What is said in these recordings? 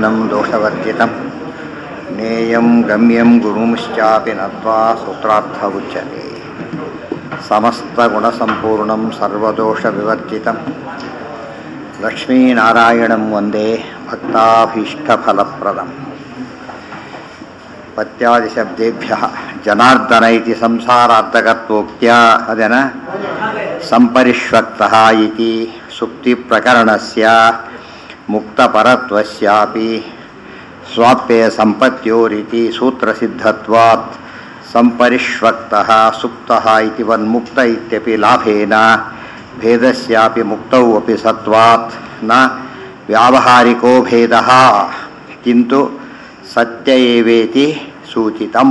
नारायणं दोषवर्जितं नेयं गम्यं गुरुंश्चापि नत्वा सूत्रार्थ उच्यते समस्तगुणसम्पूर्णं सर्वदोषविवर्जितं लक्ष्मीनारायणं वन्दे भक्ताभीष्टफलप्रदम् पत्यादिशब्देभ्यः जनार्दन इति संसारार्थकत्वोक्त्या अदेन सम्परिष्वक्तः इति सुप्तिप्रकरणस्य मुक्तपरत्वस्यापि स्वाप्यसम्पत्योरिति सूत्रसिद्धत्वात् सम्परिष्वक्तः सुप्तः इति वन्मुक्त इत्यपि लाभेन भेदस्यापि मुक्तौ अपि सत्वात् न व्यावहारिको भेदः किन्तु ಸತ್ಯ ಏವೇತಿ ಸೂಚಿತಂ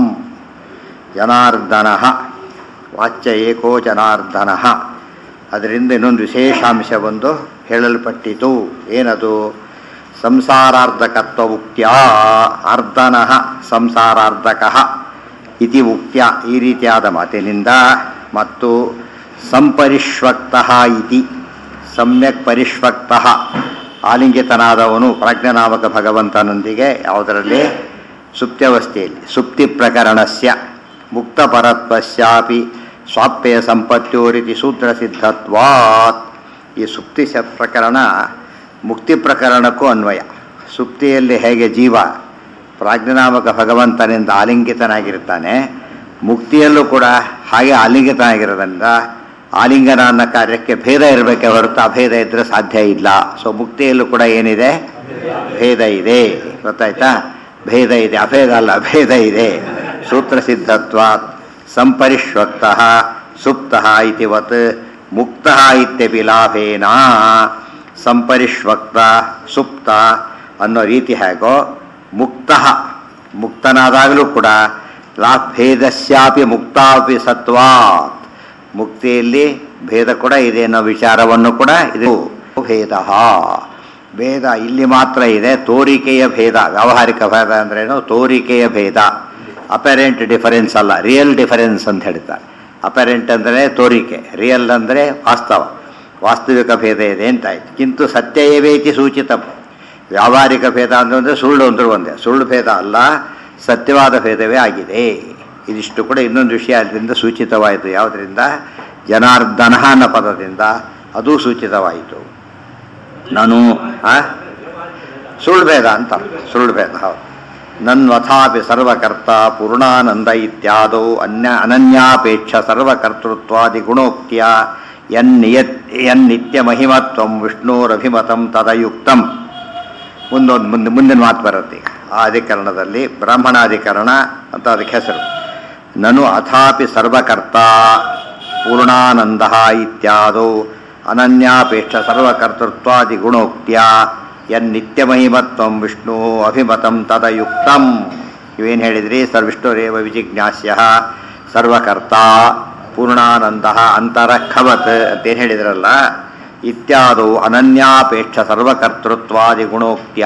ಜನಾರ್ದನ ವಾಚ್ಯ ಏಕೋ ಜನಾರ್ದನ ಅದರಿಂದ ಇನ್ನೊಂದು ವಿಶೇಷಾಂಶ ಒಂದು ಹೇಳಲ್ಪಟ್ಟಿತು ಏನದು ಸಂಸಾರಾರ್ಧಕತ್ವ ಉಕ್ತ್ಯ ಅರ್ಧನ ಸಂಸಾರಾರ್ಧಕ ಇತಿ ಉಕ್ತ್ಯ ಈ ರೀತಿಯಾದ ಮಾತಿನಿಂದ ಮತ್ತು ಸಂಪರಿಷ್ವಕ್ತ ಇತಿ ಸಮ್ಯಕ್ ಪರಿಷ್ವಕ್ತ ಆಲಿಂಗಿತನಾದವನು ಪ್ರಾಜ್ಞನಾಮಕ ಭಗವಂತನೊಂದಿಗೆ ಯಾವುದರಲ್ಲಿ ಸುಪ್ತ್ಯವಸ್ಥೆಯಲ್ಲಿ ಸುಪ್ತಿ ಪ್ರಕರಣಸ್ಯ ಮುಕ್ತಪರತ್ವಸ್ಯಾಪಿ ಸ್ವಾಪ್ಯ ಸಂಪತ್ಯೋರಿತಿ ಸೂತ್ರ ಸಿದ್ಧತ್ವಾತ್ ಈ ಸುಪ್ತಿ ಶ ಪ್ರಕರಣ ಮುಕ್ತಿ ಪ್ರಕರಣಕ್ಕೂ ಅನ್ವಯ ಸುಪ್ತಿಯಲ್ಲಿ ಹೇಗೆ ಜೀವ ಪ್ರಾಜ್ಞನಾಮಕ ಭಗವಂತನಿಂದ ಆಲಿಂಗಿತನಾಗಿರ್ತಾನೆ ಮುಕ್ತಿಯಲ್ಲೂ ಕೂಡ ಹಾಗೆ ಆಲಿಂಗಿತನಾಗಿರೋದ್ರಿಂದ ಆಲಿಂಗನ ಅನ್ನೋ ಕಾರ್ಯಕ್ಕೆ ಭೇದ ಇರಬೇಕೆ ಹೊರತು ಅಭೇದ ಇದ್ರೆ ಸಾಧ್ಯ ಇಲ್ಲ ಸೊ ಮುಕ್ತಿಯಲ್ಲೂ ಕೂಡ ಏನಿದೆ ಭೇದ ಇದೆ ಗೊತ್ತಾಯ್ತಾ ಭೇದ ಇದೆ ಅಭೇದ ಅಲ್ಲ ಭೇದ ಇದೆ ಸೂತ್ರ ಸಿದ್ಧತ್ವ ಸಂಪರಿಷ್ವಕ್ತ ಸುಪ್ತ ಇತಿವತ್ ಮುಕ್ತ ಇತ್ಯಪಿ ಲಾಭೇನ ಸಂಪರಿಷ್ವಕ್ತ ಸುಪ್ತ ಅನ್ನೋ ರೀತಿ ಹೇಗೋ ಮುಕ್ತ ಮುಕ್ತನಾದಾಗಲೂ ಕೂಡ ಲಾಭೇದಸ್ಯಾಪಿ ಮುಕ್ತಾಪಿ ಸತ್ವಾತ್ ಮುಕ್ತಿಯಲ್ಲಿ ಭೇದ ಕೂಡ ಇದೆ ಅನ್ನೋ ವಿಚಾರವನ್ನು ಕೂಡ ಇದು ಭೇದ ಭೇದ ಇಲ್ಲಿ ಮಾತ್ರ ಇದೆ ತೋರಿಕೆಯ ಭೇದ ವ್ಯಾವಹಾರಿಕ ಭೇದ ಅಂದ್ರೇನು ತೋರಿಕೆಯ ಭೇದ ಅಪರೆಂಟ್ ಡಿಫರೆನ್ಸ್ ಅಲ್ಲ ರಿಯಲ್ ಡಿಫರೆನ್ಸ್ ಅಂತ ಹೇಳ್ತಾರೆ ಅಪರೆಂಟ್ ಅಂದರೆ ತೋರಿಕೆ ರಿಯಲ್ ಅಂದರೆ ವಾಸ್ತವ ವಾಸ್ತವಿಕ ಭೇದ ಇದೆ ಅಂತಾಯ್ತು ಕಿಂತು ಸತ್ಯ ಏವೇತಿ ಸೂಚಿತ ವ್ಯಾವಹಾರಿಕ ಭೇದ ಅಂದ್ರೆ ಸುಳ್ಳು ಅಂದ್ರೆ ಒಂದೇ ಸುಳ್ಳು ಭೇದ ಅಲ್ಲ ಸತ್ಯವಾದ ಭೇದವೇ ಆಗಿದೆ ಇದಿಷ್ಟು ಕೂಡ ಇನ್ನೊಂದು ವಿಷಯ ಅದರಿಂದ ಸೂಚಿತವಾಯಿತು ಯಾವುದರಿಂದ ಜನಾರ್ದನ ಅನ್ನೋ ಪದದಿಂದ ಅದು ಸೂಚಿತವಾಯಿತು ನಾನು ಸುಳ್ಳು ಭೇದ ಅಂತ ಸುಳ್ಳು ಭೇದ ಹೌದು ನನ್ವಥಾಪಿ ಸರ್ವಕರ್ತ ಪೂರ್ಣಾನಂದ ಇತ್ಯಾದೌ ಅನ್ಯ ಅನನ್ಯಾಪೇಕ್ಷ ಸರ್ವಕರ್ತೃತ್ವಾದಿ ಗುಣೋಕ್ತಿಯ ಯನ್ನಿಯತ್ ಯನ್ನಿತ್ಯ ಮಹಿಮತ್ವಂ ವಿಷ್ಣೋರಭಿಮತಂ ತದಯುಕ್ತಂ ಮುಂದೊಂದು ಮುಂದೆ ಮುಂದಿನ ಮಾತು ಬರುತ್ತೆ ಈಗ ಆ ಅಧಿಕರಣದಲ್ಲಿ ಬ್ರಾಹ್ಮಣಾಧಿಕರಣ ಅಂತ ಅದಕ್ಕೆ ಹೆಸರು ನನು ಅಥಾಪಿ ಸರ್ವಕರ್ತ ಪೂರ್ಣಾನಂದ ಇತ್ಯಾದೌ ಅನನ್ಯಾಪೇಕ್ಷ ಸರ್ವಕರ್ತೃತ್ವಾದಿ ಗುಣೋಕ್ತಿಯ ಯನ್ನಿತ್ಯಮಹಿಮತ್ವ ವಿಷ್ಣು ಅಭಿಮತಂ ತದಯುಕ್ತಂ ಇವೇನು ಹೇಳಿದ್ರಿ ಸರ್ವಿಷ್ಣುರೇವ ವಿಜಿಜ್ಞಾಸ್ಯ ಸರ್ವಕರ್ತ ಪೂರ್ಣಾನಂದ ಅಂತರಖವತ್ ಅಂತೇನು ಹೇಳಿದ್ರಲ್ಲ ಇತ್ಯಾದೌ ಅನನ್ಯಾಪೇಕ್ಷ ಸರ್ವಕರ್ತೃತ್ವಾದಿ ಗುಣೋಕ್ತಿಯ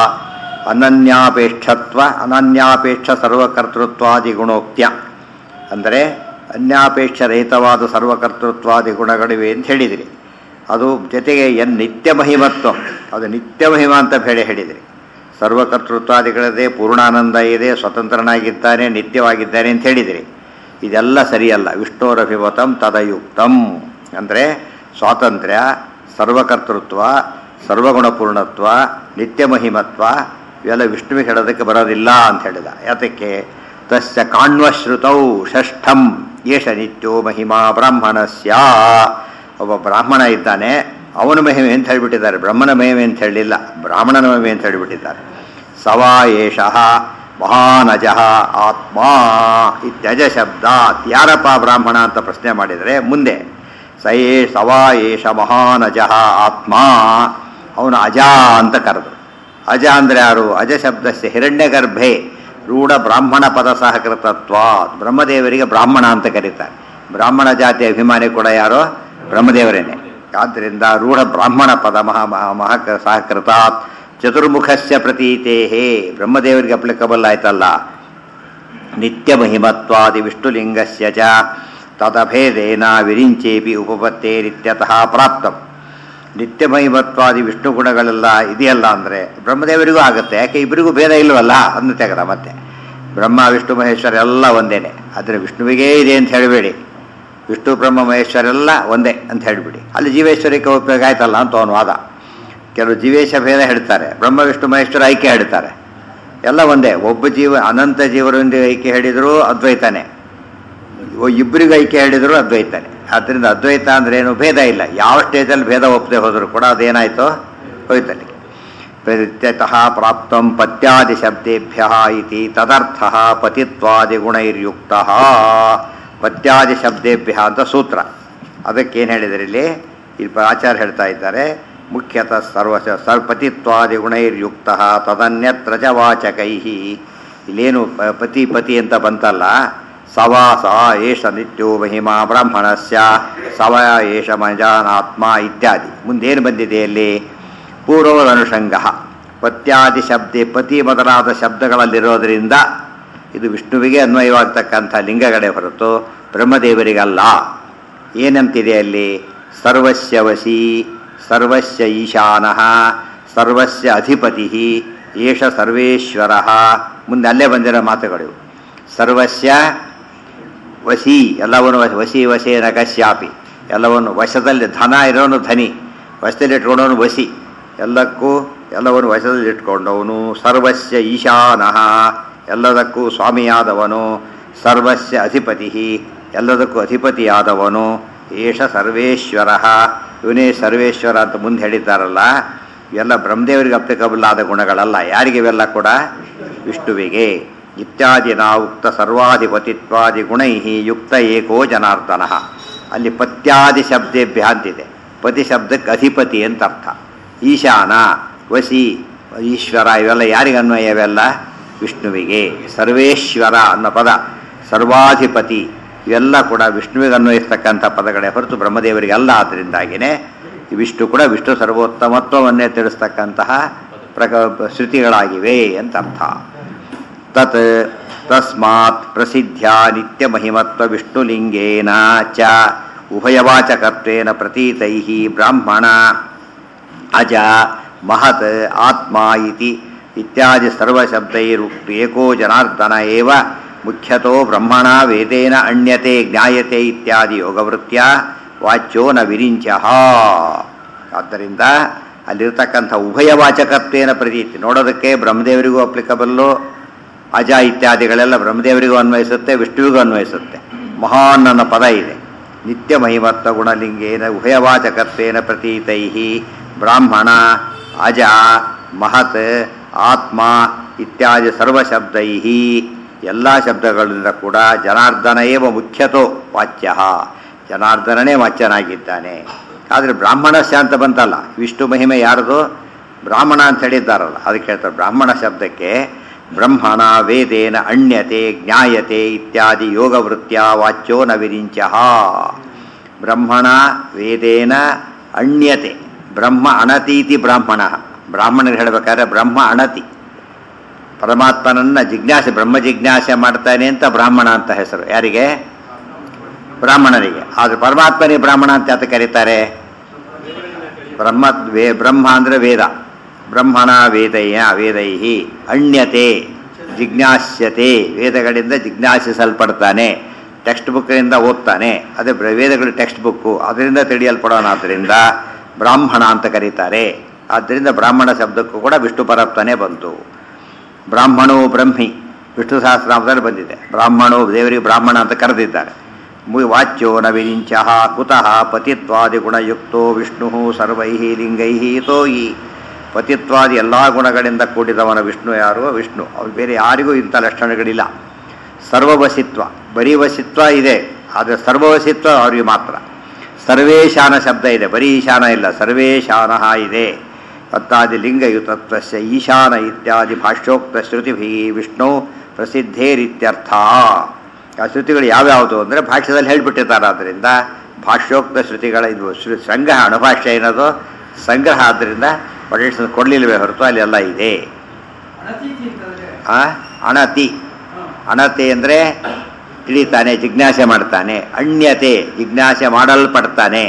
ಅನನ್ಯಾಪೇಕ್ಷತ್ವ ಅನನ್ಯಾಪೇಕ್ಷ ಸರ್ವಕರ್ತೃತ್ವಾದಿ ಗುಣೋಕ್ತ್ಯ ಅಂದರೆ ಅನ್ಯಾಪೇಕ್ಷ ರಹಿತವಾದ ಸರ್ವಕರ್ತೃತ್ವಾದಿ ಗುಣಗಳಿವೆ ಅಂತ ಹೇಳಿದಿರಿ ಅದು ಜೊತೆಗೆ ಎನ್ ನಿತ್ಯ ಮಹಿಮತ್ವ ಅದು ನಿತ್ಯ ಮಹಿಮ ಅಂತ ಹೇಳಿ ಹೇಳಿದಿರಿ ಸರ್ವಕರ್ತೃತ್ವಾದಿಗಳದೇ ಪೂರ್ಣಾನಂದ ಇದೆ ಸ್ವತಂತ್ರನಾಗಿದ್ದಾನೆ ನಿತ್ಯವಾಗಿದ್ದಾನೆ ಅಂತ ಹೇಳಿದಿರಿ ಇದೆಲ್ಲ ಸರಿಯಲ್ಲ ವಿಷ್ಣುರಭಿಮತಂ ತದಯುಕ್ತಂ ಅಂದರೆ ಸ್ವಾತಂತ್ರ್ಯ ಸರ್ವಕರ್ತೃತ್ವ ಸರ್ವಗುಣಪೂರ್ಣತ್ವ ನಿತ್ಯ ಮಹಿಮತ್ವ ಇವೆಲ್ಲ ವಿಷ್ಣುವಿಗೆ ಹೇಳೋದಕ್ಕೆ ಬರೋದಿಲ್ಲ ಅಂತ ಹೇಳಿದ ಯಾತಕ್ಕೆ ತಸ್ಯ ಕಾಣ್ವಶ್ರುತೌ ಷಷ್ಠಂ ಏಷ ನಿತ್ಯೋ ಮಹಿಮಾ ಬ್ರಾಹ್ಮಣಸ್ಯ ಒಬ್ಬ ಬ್ರಾಹ್ಮಣ ಇದ್ದಾನೆ ಅವನ ಮಹಿಮೆ ಅಂತ ಹೇಳಿಬಿಟ್ಟಿದ್ದಾರೆ ಬ್ರಹ್ಮನ ಮಹಿಮೆ ಅಂತ ಹೇಳಲಿಲ್ಲ ಬ್ರಾಹ್ಮಣನ ಮಹಿಮೆ ಅಂತ ಹೇಳಿಬಿಟ್ಟಿದ್ದಾರೆ ಸವಾ ಏಷ ಮಹಾನಜ ಆತ್ಮ ಇತ್ಯಜ ಶಬ್ದ ಯಾರಪ್ಪ ಬ್ರಾಹ್ಮಣ ಅಂತ ಪ್ರಶ್ನೆ ಮಾಡಿದರೆ ಮುಂದೆ ಸಯೇ ಸವಾ ಏಷ ಮಹಾನಜ ಆತ್ಮ ಅವನು ಅಜ ಅಂತ ಕರೆದು ಅಜ ಅಂದರೆ ಯಾರು ಅಜ ಶಬ್ದಸ್ಯ ಹಿರಣ್ಯ ಗರ್ಭೆ ರೂಢ ಬ್ರಾಹ್ಮಣ ಪದ ಸಹಕೃತತ್ವ ಬ್ರಹ್ಮದೇವರಿಗೆ ಬ್ರಾಹ್ಮಣ ಅಂತ ಕರೀತಾರೆ ಬ್ರಾಹ್ಮಣ ಜಾತಿ ಅಭಿಮಾನಿ ಕೂಡ ಯಾರೋ ಬ್ರಹ್ಮದೇವರೇನೆ ಆದ್ದರಿಂದ ರೂಢ ಬ್ರಾಹ್ಮಣ ಪದ ಮಹಾ ಮಹಾ ಸಹಕೃತಾತ್ ಚತುರ್ಮುಖಸ್ಯ ಪ್ರತೀತೇಹೇ ಬ್ರಹ್ಮದೇವರಿಗೆ ಅಪ್ಲಿಕಬಲ್ ಆಯ್ತಲ್ಲ ನಿತ್ಯ ಮಹಿಮತ್ವಾದಿ ವಿಷ್ಣುಲಿಂಗಸ್ಯ ಚ ತದಭೇದೇನ ವಿರಿಂಚೇಪಿ ಉಪಪತ್ತೇರಿತ್ಯತಃ ಪ್ರಾಪ್ತಂ ನಿತ್ಯ ಮಹಿಮತ್ವಾದಿ ವಿಷ್ಣು ಗುಣಗಳೆಲ್ಲ ಇದೆಯಲ್ಲ ಅಂದರೆ ಬ್ರಹ್ಮದೇವರಿಗೂ ಆಗುತ್ತೆ ಯಾಕೆ ಇಬ್ಬರಿಗೂ ಭೇದ ಇಲ್ವಲ್ಲ ಅಂದು ತೆಗದ ಮತ್ತೆ ಬ್ರಹ್ಮ ವಿಷ್ಣು ಮಹೇಶ್ವರ ಎಲ್ಲ ಒಂದೇನೆ ಆದರೆ ವಿಷ್ಣುವಿಗೇ ಇದೆ ಅಂತ ಹೇಳಬೇಡಿ ವಿಷ್ಣು ಬ್ರಹ್ಮ ಮಹೇಶ್ವರ ಎಲ್ಲ ಒಂದೇ ಅಂತ ಹೇಳಿಬಿಡಿ ಅಲ್ಲಿ ಜೀವೇಶ್ವರಕ್ಕೆ ಉಪಯೋಗ ಆಯ್ತಲ್ಲ ಅಂತ ಅವನು ವಾದ ಕೆಲವು ಜೀವೇಶ ಭೇದ ಹೇಳ್ತಾರೆ ಬ್ರಹ್ಮ ವಿಷ್ಣು ಮಹೇಶ್ವರ ಐಕ್ಯ ಹೇಳ್ತಾರೆ ಎಲ್ಲ ಒಂದೇ ಒಬ್ಬ ಜೀವ ಅನಂತ ಜೀವರೊಂದಿಗೆ ಐಕ್ಯ ಹೇಳಿದರೂ ಅದ್ವೈತಾನೆ ಇಬ್ಬರಿಗೂ ಐಕ್ಯ ಹೇಳಿದ್ರು ಅದ್ವೈತಾನೆ ಆದ್ದರಿಂದ ಅದ್ವೈತ ಅಂದ್ರೆ ಏನು ಭೇದ ಇಲ್ಲ ಯಾವ ಸ್ಟೇಜಲ್ಲಿ ಭೇದ ಒಪ್ಪದೆ ಹೋದರೂ ಕೂಡ ಅದೇನಾಯಿತು ಹೋಯ್ತಲ್ಲಿ ಪ್ರತ್ಯತಃ ಪ್ರಾಪ್ತಂ ಪತ್ಯಾದಿ ಶಬ್ದೇಭ್ಯ ಇತಿ ತದರ್ಥ ಪತಿತ್ವಾದಿ ಗುಣೈರ್ಯುಕ್ತ ಪತ್ಯಾದಿ ಶಬ್ದೇಭ್ಯ ಅಂತ ಸೂತ್ರ ಅದಕ್ಕೇನು ಹೇಳಿದರೆ ಇಲ್ಲಿ ಇಲ್ಲಿ ಆಚಾರ್ಯ ಹೇಳ್ತಾ ಇದ್ದಾರೆ ಮುಖ್ಯತಃ ಸರ್ವ ಸರ್ಪತಿತ್ವಾದಿ ಗುಣೈರ್ಯುಕ್ತ ತದನ್ಯತ್ರ ಚ ವಾಚಕೈ ಇಲ್ಲೇನು ಪ- ಪತಿ ಪತಿ ಅಂತ ಬಂತಲ್ಲ ಸವಾಸ ಏಷ ನಿತ್ಯೋ ಮಹಿಮಾ ಬ್ರಾಹ್ಮಣಸ್ಯ ಸವ ಏಷ ಮಜಾನಾತ್ಮ ಇತ್ಯಾದಿ ಮುಂದೇನು ಬಂದಿದೆ ಅಲ್ಲಿ ಪೂರ್ವದ ಅನುಷಂಗ ಪತ್ಯಾದಿ ಶಬ್ದೆ ಪತಿ ಮೊದಲಾದ ಶಬ್ದಗಳಲ್ಲಿರೋದರಿಂದ ಇದು ವಿಷ್ಣುವಿಗೆ ಅನ್ವಯವಾಗ್ತಕ್ಕಂಥ ಲಿಂಗಗಳೇ ಹೊರತು ಬ್ರಹ್ಮದೇವರಿಗಲ್ಲ ಏನಂತಿದೆ ಅಲ್ಲಿ ಸರ್ವಸ್ಯ ವಶಿ ಸರ್ವಸ್ಯ ಈಶಾನಃ ಸರ್ವಸ್ಯ ಅಧಿಪತಿ ಏಷ ಸರ್ವೇಶ್ವರ ಮುಂದೆ ಅಲ್ಲೇ ಬಂದಿರೋ ಮಾತುಗಳು ಸರ್ವಸ್ಯ ವಶಿ ಎಲ್ಲವನ್ನು ವಶ- ವಶಿ ವಶೇನ ಕಶ್ಯಾಪಿ ಎಲ್ಲವನ್ನು ವಶದಲ್ಲಿ ಧನ ಇರೋನು ಧನಿ ವಶದಲ್ಲಿ ಇಟ್ಕೊಂಡವನು ವಶಿ ಎಲ್ಲಕ್ಕೂ ಎಲ್ಲವನ್ನು ವಶದಲ್ಲಿ ಇಟ್ಕೊಂಡವನು ಸರ್ವಸ್ಯ ಈಶಾನಃ ಎಲ್ಲದಕ್ಕೂ ಸ್ವಾಮಿಯಾದವನು ಸರ್ವಸ್ಯ ಅಧಿಪತಿ ಎಲ್ಲದಕ್ಕೂ ಅಧಿಪತಿಯಾದವನು ಏಷ ಸರ್ವೇಶ್ವರ ಇವನೇ ಸರ್ವೇಶ್ವರ ಅಂತ ಮುಂದೆ ಹೇಳಿದ್ದಾರಲ್ಲ ಇವೆಲ್ಲ ಬ್ರಹ್ಮದೇವರಿಗೆ ಅಪ್ಲಿಕಬಲ್ ಆದ ಗುಣಗಳಲ್ಲ ಯಾರಿಗೆ ಇವೆಲ್ಲ ಕೂಡ ವಿಷ್ಣುವಿಗೆ ಇತ್ಯಾದಿನ ಉಕ್ತ ಸರ್ವಾಧಿಪತಿತ್ವಾದಿ ಗುಣೈ ಯುಕ್ತ ಏಕೋ ಜನಾರ್ದನ ಅಲ್ಲಿ ಪತ್ಯಾದಿ ಶಬ್ದೇಭ್ಯ ಅಂತಿದೆ ಪತಿ ಶಬ್ದಕ್ಕೆ ಅಧಿಪತಿ ಅಂತ ಅರ್ಥ ಈಶಾನ ವಸಿ ಈಶ್ವರ ಇವೆಲ್ಲ ಯಾರಿಗೆ ಅನ್ವಯ ಇವೆಲ್ಲ ವಿಷ್ಣುವಿಗೆ ಸರ್ವೇಶ್ವರ ಅನ್ನೋ ಪದ ಸರ್ವಾಧಿಪತಿ ಇವೆಲ್ಲ ಕೂಡ ವಿಷ್ಣುವಿಗೆ ಅನ್ವಯಿಸ್ತಕ್ಕಂಥ ಪದಗಳೇ ಹೊರತು ಬ್ರಹ್ಮದೇವರಿಗೆ ಅಲ್ಲ ಆದ್ದರಿಂದಾಗಿಯೇ ಈ ವಿಷ್ಣು ಕೂಡ ವಿಷ್ಣು ಸರ್ವೋತ್ತಮತ್ವವನ್ನೇ ತಿಳಿಸ್ತಕ್ಕಂತಹ ಪ್ರಕ ಶ್ರುತಿಗಳಾಗಿವೆ ಅಂತ ಅರ್ಥ ತತ್ ತಸ್ಮಾತ್ ಪ್ರಸಿದ್ಧ್ಯ ನಿತ್ಯ ಮಹಿಮತ್ವ ವಿಷ್ಣುಲಿಂಗೇನ ಚ ಉಭಯವಾಚಕತ್ವೇನ ಪ್ರತೀತೈ ಬ್ರಾಹ್ಮಣ ಅಜ ಮಹತ್ ಆತ್ಮ ಇತಿ ಇತ್ಯಾದಿ ಸರ್ವಶಬ್ದೈರುಕ್ತ ಏಕೋ ಜನಾರ್ದನ ಏವ ಮುಖ್ಯತೋ ಬ್ರಹ್ಮಣ ವೇದೇನ ಅಣ್ಯತೆ ಜ್ಞಾಯತೆ ಇತ್ಯಾದಿ ಯೋಗವೃತ್ಯ ವಾಚ್ಯೋ ನ ವಿರಿಂಚಃ ಆದ್ದರಿಂದ ಅಲ್ಲಿರ್ತಕ್ಕಂಥ ಉಭಯವಾಚಕತ್ವೇನ ಪ್ರತೀತಿ ನೋಡೋದಕ್ಕೆ ಬ್ರಹ್ಮದೇವರಿಗೂ ಅಪ್ಲಿಕಬಲ್ಲು ಅಜ ಇತ್ಯಾದಿಗಳೆಲ್ಲ ಬ್ರಹ್ಮದೇವರಿಗೂ ಅನ್ವಯಿಸುತ್ತೆ ವಿಷ್ಣುವಿಗೂ ಅನ್ವಯಿಸುತ್ತೆ ಮಹಾನ್ ಅನ್ನೋ ಪದ ಇದೆ ನಿತ್ಯ ಮಹಿಮತ್ವ ಗುಣಲಿಂಗೇನ ಉಭಯವಾಚಕತ್ವೇನ ಪ್ರತೀತೈ ಬ್ರಾಹ್ಮಣ ಅಜ ಮಹತ್ ಆತ್ಮ ಇತ್ಯಾದಿ ಸರ್ವಶಬ್ದೈ ಎಲ್ಲ ಶಬ್ದಗಳಿಂದ ಕೂಡ ಜನಾರ್ದನ ಏವ ಮುಖ್ಯತೋ ವಾಚ್ಯ ಜನಾರ್ದನನೇ ವಾಚ್ಯನಾಗಿದ್ದಾನೆ ಆದರೆ ಬ್ರಾಹ್ಮಣಸ್ಯ ಅಂತ ಬಂತಲ್ಲ ವಿಷ್ಣು ಮಹಿಮೆ ಯಾರದು ಬ್ರಾಹ್ಮಣ ಅಂತ ಹೇಳಿದ್ದಾರಲ್ಲ ಅದಕ್ಕೆ ಹೇಳ್ತಾರೆ ಬ್ರಾಹ್ಮಣ ಶಬ್ದಕ್ಕೆ ಬ್ರಹ್ಮಣ ವೇದೇನ ಅಣ್ಯತೆ ಜ್ಞಾಯತೆ ಇತ್ಯಾದಿ ಯೋಗವೃತ್ಯ ವಾಚ್ಯೋ ನ ವಿರಿಂಚಃ ಬ್ರಹ್ಮಣ ವೇದೇನ ಅಣ್ಯತೆ ಬ್ರಹ್ಮ ಅಣತೀತಿ ಬ್ರಾಹ್ಮಣ ಬ್ರಾಹ್ಮಣರು ಹೇಳಬೇಕಾದ್ರೆ ಬ್ರಹ್ಮ ಅಣತಿ ಪರಮಾತ್ಮನನ್ನ ಜಿಜ್ಞಾಸೆ ಬ್ರಹ್ಮ ಜಿಜ್ಞಾಸೆ ಮಾಡ್ತಾನೆ ಅಂತ ಬ್ರಾಹ್ಮಣ ಅಂತ ಹೆಸರು ಯಾರಿಗೆ ಬ್ರಾಹ್ಮಣರಿಗೆ ಆದ್ರೆ ಪರಮಾತ್ಮನಿಗೆ ಬ್ರಾಹ್ಮಣ ಅಂತ ಯಾತ ಕರೀತಾರೆ ಬ್ರಹ್ಮ ವೇ ಬ್ರಹ್ಮ ಅಂದ್ರೆ ವೇದ ಬ್ರಹ್ಮಣ ವೇದಯ್ಯ ವೇದೈಹಿ ಅಣ್ಯತೆ ಜಿಜ್ಞಾಸ್ಯತೆ ವೇದಗಳಿಂದ ಜಿಜ್ಞಾಸಿಸಲ್ಪಡ್ತಾನೆ ಟೆಕ್ಸ್ಟ್ ಬುಕ್ಕಿನಿಂದ ಓದ್ತಾನೆ ಅದೇ ಬ್ರ- ವೇದಗಳು ಟೆಕ್ಸ್ಟ್ ಬುಕ್ಕು ಅದರಿಂದ ತಿಳಿಯಲ್ಪಡೋನಾದ್ರಿಂದ ಬ್ರಾಹ್ಮಣ ಅಂತ ಕರೀತಾರೆ ಆದ್ದರಿಂದ ಬ್ರಾಹ್ಮಣ ಶಬ್ದಕ್ಕೂ ಕೂಡ ವಿಷ್ಣು ಪರಪ್ತಾನೆ ಬಂತು ಬ್ರಾಹ್ಮಣೋ ಬ್ರಹ್ಮಿ ವಿಷ್ಣು ಸಹಸ್ರನಾಮದಲ್ಲಿ ಬಂದಿದೆ ಬ್ರಾಹ್ಮಣೋ ದೇವರಿಗೆ ಬ್ರಾಹ್ಮಣ ಅಂತ ಕರೆದಿದ್ದಾರೆ ಮು- ವಾಚ್ಯೋ ನ ವಿರಿಂಚಃ ಕುತಃ ಪತಿತ್ವಾದಿ ಗುಣಯುಕ್ತೋ ವಿಷ್ಣು ಸರ್ವೈ ಲಿಂಗೈ ತೋಯಿ ಪತಿತ್ವಾದಿ ಎಲ್ಲ ಗುಣಗಳಿಂದ ಕೂಡಿದವನ ವಿಷ್ಣು ಯಾರು ವಿಷ್ಣು ಅವ್ರು ಬೇರೆ ಯಾರಿಗೂ ಇಂಥ ಲಕ್ಷಣಗಳಿಲ್ಲ ಸರ್ವವಸಿತ್ವ ಬರೀ ವಸಿತ್ವ ಇದೆ ಆದರೆ ಸರ್ವವಸಿತ್ವ ಅವರಿಗೆ ಮಾತ್ರ ಸರ್ವೇಶಾನ ಶಬ್ದ ಇದೆ ಬರೀ ಈಶಾನ ಇಲ್ಲ ಸರ್ವೇಶಾನ ಇದೆ ತತ್ತಾದಿ ಲಿಂಗಯುತತ್ವಸ್ಯ ಈಶಾನ ಇತ್ಯಾದಿ ಭಾಷ್ಯೋಕ್ತ ಶ್ರುತಿಭಿ ವಿಷ್ಣು ಪ್ರಸಿದ್ಧೇರಿತ್ಯರ್ಥ ಆ ಶ್ರುತಿಗಳು ಯಾವ್ಯಾವುದು ಅಂದರೆ ಭಾಷ್ಯದಲ್ಲಿ ಹೇಳ್ಬಿಟ್ಟಿದ್ದಾರೆ ಆದ್ದರಿಂದ ಭಾಷ್ಯೋಕ್ತ ಶ್ರುತಿಗಳ ಇದು ಶ್ರು ಸಂಗ್ರಹ ಅಣುಭಾಷ್ಯ ಏನದು ಸಂಗ್ರಹ ಆದ್ದರಿಂದ ಪೊಟೇಷನ್ ಕೊಡಲಿಲ್ಲವೇ ಹೊರತು ಅಲ್ಲಿ ಎಲ್ಲ ಇದೆ ಅನತೀತಿ ಅಂತಂದ್ರೆ ಆ ಅಣತಿ ಹ, ಅಣತೆ ಅಂದರೆ ತಿಳಿತಾನೆ ಜಿಜ್ಞಾಸೆ ಮಾಡ್ತಾನೆ ಅಣ್ಯತೆ ಜಿಜ್ಞಾಸೆ ಮಾಡಲ್ಪಡ್ತಾನೆ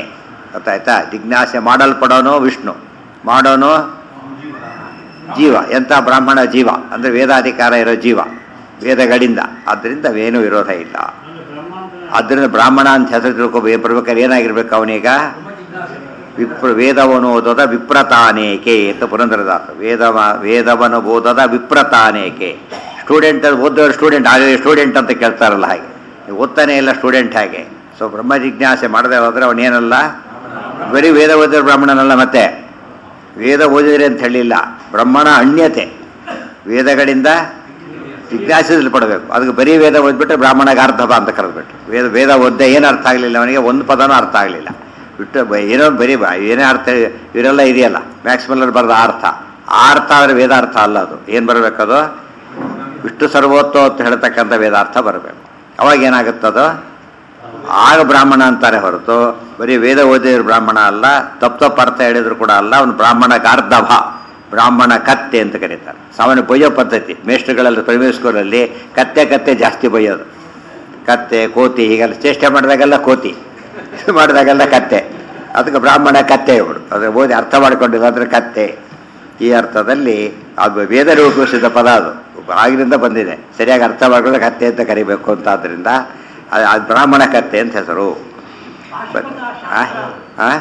ಗೊತ್ತಾಯ್ತಾ ಜಿಜ್ಞಾಸೆ ಮಾಡಲ್ಪಡೋನು ವಿಷ್ಣು ಮಾಡೋನು ಜೀವ ಎಂಥ ಬ್ರಾಹ್ಮಣ ಜೀವ ಅಂದರೆ ವೇದಾಧಿಕಾರ ಇರೋ ಜೀವ ವೇದಗಳಿಂದ ಆದ್ದರಿಂದ ಏನೂ ವಿರೋಧ ಇಲ್ಲ ಆದ್ದರಿಂದ ಬ್ರಾಹ್ಮಣ ಅಂತ ಹೆಸರು ತಿಳ್ಕೊಬೇಕು ಬರ್ಬೇಕಾದ್ರೆ ಏನಾಗಿರ್ಬೇಕು ಅವನೀಗ ತುಂಬ ಜಿಜ್ಞಾಸೆ ವಿಪ್ರ ವೇದವನು ಓದೋದ ವಿಪ್ರತಾನೇಕೆ ಅಂತ ಪುರಂದರದಾಸ ವೇದವ ವೇದವನು ಓದೋದ ವಿಪ್ರತಾನೇಕೆ ಸ್ಟೂಡೆಂಟ್ ಓದೋರು ಸ್ಟೂಡೆಂಟ್ ಆದರೆ ಸ್ಟೂಡೆಂಟ್ ಅಂತ ಕೇಳ್ತಾರಲ್ಲ ಹಾಗೆ ನೀವು ಓದ್ತಾನೆ ಇಲ್ಲ ಸ್ಟೂಡೆಂಟ್ ಹಾಗೆ ಸೊ ಬ್ರಹ್ಮ ಜಿಜ್ಞಾಸೆ ಮಾಡದೆ ಹೋದ್ರೆ ಅವನೇನಲ್ಲ ಬರೀ ವೇದ ಓದಿದ್ರೆ ಬ್ರಾಹ್ಮಣನಲ್ಲ ಮತ್ತೆ ವೇದ ಓದಿದ್ರೆ ಅಂತ ಹೇಳಿಲ್ಲ ಬ್ರಹ್ಮಣ ಅಣ್ಯತೆ ವೇದಗಳಿಂದ ಜಿಜ್ಞಾಸೆಯಲ್ಲಿ ಪಡಬೇಕು ಅದಕ್ಕೆ ಬರೀ ವೇದ ಓದ್ಬಿಟ್ರೆ ಬ್ರಾಹ್ಮಣಗೆ ಅರ್ಧವ ಅಂತ ಕರೆದ್ಬಿಟ್ರು ವೇದ ವೇದ ಓದ್ದೆ ಏನು ಅರ್ಥ ಆಗಲಿಲ್ಲ ಅವನಿಗೆ ಒಂದು ಪದನೂ ಅರ್ಥ ಆಗಲಿಲ್ಲ ಬಿಟ್ಟು ಬ- ಏನೋ ಬರೀ ಬ- ಏನೇ ಅರ್ಥ ಇವರೆಲ್ಲ ಇದೆಯಲ್ಲ ಮ್ಯಾಕ್ಸ್ಮಲ್ಲರ್ ಬರೆದ ಅರ್ಥ ಆ ಅರ್ಥ ಆದರೆ ವೇದಾರ್ಥ ಅಲ್ಲ ಅದು ಏನು ಬರಬೇಕದು ವಿಷ್ಣು ಸರ್ವೋತ್ತೋ ಅಂತ ಹೇಳ್ತಕ್ಕಂಥ ವೇದಾರ್ಥ ಬರಬೇಕು ಅವಾಗ ಏನಾಗುತ್ತದು ಆಗ ಬ್ರಾಹ್ಮಣ ಅಂತಾರೆ ಹೊರತು ಬರೀ ವೇದ ಓದಿದ್ರೆ ಬ್ರಾಹ್ಮಣ ಅಲ್ಲ ತಪ್ಪು ತಪ್ಪು ಅರ್ಥ ಹೇಳಿದ್ರು ಕೂಡ ಅಲ್ಲ ಅವನು ಬ್ರಾಹ್ಮಣ ಗಾರ್ಧಭ ಬ್ರಾಹ್ಮಣ ಕತ್ತೆ ಅಂತ ಕರೀತಾರೆ ಸಾಮಾನ್ಯ ಬೊಯ್ಯೋ ಪದ್ಧತಿ ಮೇಷ್ಟ್ರುಗಳಲ್ಲಿ ಪ್ರೈಮರಿ ಸ್ಕೂಲಲ್ಲಿ ಕತ್ತೆ ಕತ್ತೆ ಜಾಸ್ತಿ ಬೈಯೋದು ಕತ್ತೆ ಕೋತಿ ಹೀಗೆಲ್ಲ ಚೇಷ್ಟೆ ಮಾಡಿದಾಗೆಲ್ಲ ಕೋತಿ ಮಾಡಿದಾಗೆಲ್ಲ ಕತ್ತೆ ಅದಕ್ಕೆ ಬ್ರಾಹ್ಮಣ ಕತ್ತೆ ಇವಳು ಅದು ಓದಿ ಅರ್ಥ ಮಾಡ್ಕೊಂಡಿಲ್ಲ ಅಂದ್ರೆ ಕತ್ತೆ ಈ ಅರ್ಥದಲ್ಲಿ ಅದು ವೇದರು ಉಪಯೋಗಿಸಿದ ಪದ ಅದು ಆಗಿನಿಂದ ಬಂದಿದೆ ಸರಿಯಾಗಿ ಅರ್ಥ ಮಾಡ್ಕೊಂಡ್ರೆ ಕತ್ತೆ ಅಂತ ಕರಿಬೇಕು ಅಂತ ಆದ್ದರಿಂದ ಅದು ಅದು ಬ್ರಾಹ್ಮಣ ಕತ್ತೆ ಅಂತ ಹೆಸರು ಬ- ಆ? ಆ?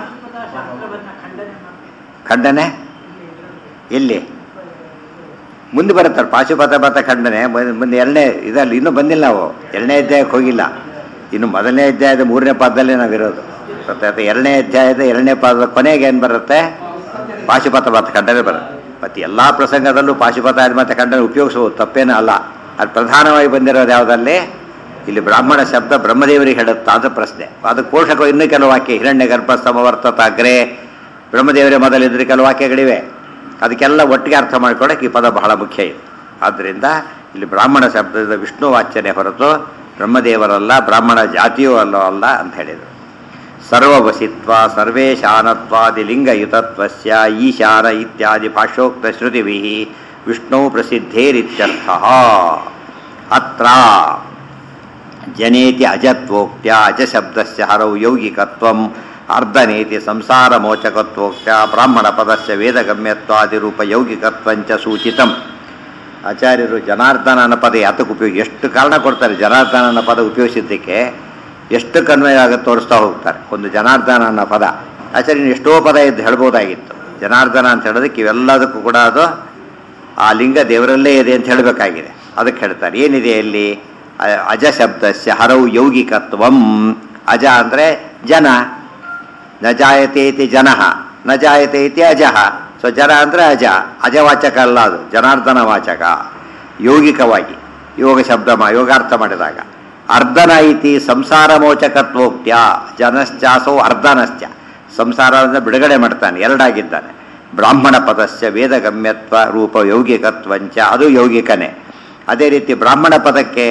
ಖಂಡನೆ ಎಲ್ಲಿ ಮುಂದೆ ಬರುತ್ತಾರೆ ಪಾಶುಪತ ಬತ ಖಂಡನೆ ಮುಂದೆ- ಮುಂದೆ ಎರಡನೇ ಇದಲ್ಲ ಇನ್ನೂ ಬಂದಿಲ್ಲ ನಾವು ಎರಡನೇ ಅಧ್ಯಾಯಕ್ಕೆ ಹೋಗಿಲ್ಲ ಇನ್ನು ಮೊದಲನೇ ಅಧ್ಯಾಯದ ಮೂರನೇ ಪಾದದಲ್ಲಿ ನಾವಿರೋದು ಗೊತ್ತಾಯ್ತಾ ಎರಡನೇ ಅಧ್ಯಾಯದ ಎರಡನೇ ಪಾದದ ಕೊನೆಗೆ ಏನು ಬರುತ್ತೆ ಪಾಶುಪತ ಬತ ಖಂಡನೆ ಬರುತ್ತೆ ಮತ್ತು ಎಲ್ಲ ಪ್ರಸಂಗದಲ್ಲೂ ಪಾಶುಪತ ಮತ್ತು ಖಂಡನೆ ಉಪಯೋಗಿಸುವುದು ತಪ್ಪೇನೂ ಅಲ್ಲ ಅದು ಪ್ರಧಾನವಾಗಿ ಬಂದಿರೋದು ಯಾವುದಲ್ಲಿ ಇಲ್ಲಿ ಬ್ರಾಹ್ಮಣ ಶಬ್ದ ಬ್ರಹ್ಮದೇವರಿಗೆ ಹೇಳುತ್ತಾ ಅಂತ ಪ್ರಶ್ನೆ ಅದು ಪೋಷಕ ಇನ್ನೂ ಕೆಲವು ವಾಕ್ಯ ಹಿರಣ್ಯ ಗರ್ಭ ಸಮವರ್ತತ ಅಗ್ರೆ ಬ್ರಹ್ಮದೇವರೇ ಮೊದಲಿದ್ರೆ ಕೆಲವು ವಾಕ್ಯಗಳಿವೆ ಅದಕ್ಕೆಲ್ಲ ಒಟ್ಟಿಗೆ ಅರ್ಥ ಮಾಡ್ಕೊಳ್ಳೋಕೆ ಈ ಪದ ಬಹಳ ಮುಖ್ಯ ಇದೆ ಆದ್ದರಿಂದ ಇಲ್ಲಿ ಬ್ರಾಹ್ಮಣ ಶಬ್ದದ ವಿಷ್ಣು ವಾಚ್ಯನೇ ಹೊರತು ಬ್ರಹ್ಮದೇವರಲ್ಲ ಬ್ರಾಹ್ಮಣ ಜಾತಿಯೂ ಅಲ್ಲೋ ಅಲ್ಲ ಅಂತ ಹೇಳಿದರು ಸರ್ವವಸಿತ್ವ ಸರ್ವೇಶಾನತ್ವಾದಿ ಲಿಂಗಯುತತ್ವಸ್ಯ ಈಶಾನ ಇತ್ಯಾದಿ ಭಾಷೋಕ್ತ ಶ್ರುತಿಭಿ ವಿಷ್ಣು ಪ್ರಸಿದ್ಧೇರಿತ್ಯರ್ಥ ಅತ್ರ ಜನೇತಿ ಅಜತ್ವೋಕ್ತ್ಯ ಅಜಶಬ್ದಸ್ಯ ಹರವು ಯೌಗಿಕತ್ವಂ ಅರ್ಧನೇತಿ ಸಂಸಾರ ಮೋಚಕತ್ವೋಕ್ತ್ಯ ಬ್ರಾಹ್ಮಣ ಪದಸ್ಯ ವೇದಗಮ್ಯತ್ವಾದಿರೂಪ ಯೌಗಿಕತ್ವಂಚ ಸೂಚಿತಂ ಆಚಾರ್ಯರು ಜನಾರ್ದನನ ಪದ ಯಾತಕ್ಕೆ ಉಪಯೋಗ ಎಷ್ಟು ಕಾರಣ ಕೊಡ್ತಾರೆ ಜನಾರ್ದನನ ಪದ ಉಪಯೋಗಿಸಿದ್ದಕ್ಕೆ ಎಷ್ಟು ಕನ್ವಯ ಆಗುತ್ತೆ ತೋರಿಸ್ತಾ ಹೋಗ್ತಾರೆ ಒಂದು ಜನಾರ್ದನ ಅನ್ನೋ ಪದ ಆಚಾರ್ಯನು ಎಷ್ಟೋ ಪದ ಇದ್ದು ಹೇಳ್ಬೋದಾಗಿತ್ತು ಜನಾರ್ದನ ಅಂತ ಹೇಳೋದಕ್ಕೆ ಇವೆಲ್ಲದಕ್ಕೂ ಕೂಡ ಅದು ಆ ಲಿಂಗ ದೇವರಲ್ಲೇ ಇದೆ ಅಂತ ಹೇಳಬೇಕಾಗಿದೆ ಅದಕ್ಕೆ ಹೇಳ್ತಾರೆ ಏನಿದೆ ಅಲ್ಲಿ ಅ- ಅಜ ಶಬ್ದಸ್ಯ ಹರವು ಯೌಗಿಕತ್ವಂ ಅಜ ಅಂದರೆ ಜನ ನ ಜಾಯತೆ ಇತಿ ಜನಃ ನ ಜಾಯತೆ ಇತಿ ಅಜಃ ಸೊ ಜನ ಅಂದರೆ ಅಜ ಅಜವಾಚಕ ಅಲ್ಲ ಅದು ಜನಾರ್ದನ ವಾಚಕ ಯೌಗಿಕವಾಗಿ ಯೋಗ ಶಬ್ದ ಮಾ ಯೋಗಾರ್ಥ ಮಾಡಿದಾಗ ಅರ್ಧನ ಇತಿ ಸಂಸಾರ ಮೋಚಕತ್ವೋಕ್ತ್ಯ ಜನಶ್ಚಾಸೋ ಅರ್ಧನಶ್ಚ ಸಂಸಾರ ಅಂದರೆ ಬಿಡುಗಡೆ ಮಾಡ್ತಾನೆ ಎರಡಾಗಿದ್ದಾನೆ ಬ್ರಾಹ್ಮಣ ಪದಸ್ಯ ವೇದಗಮ್ಯತ್ವ ರೂಪ ಯೌಗಿಕತ್ವಂಚ ಅದು ಯೌಗಿಕನೇ ಅದೇ ರೀತಿ ಬ್ರಾಹ್ಮಣ ಪದಕ್ಕೆ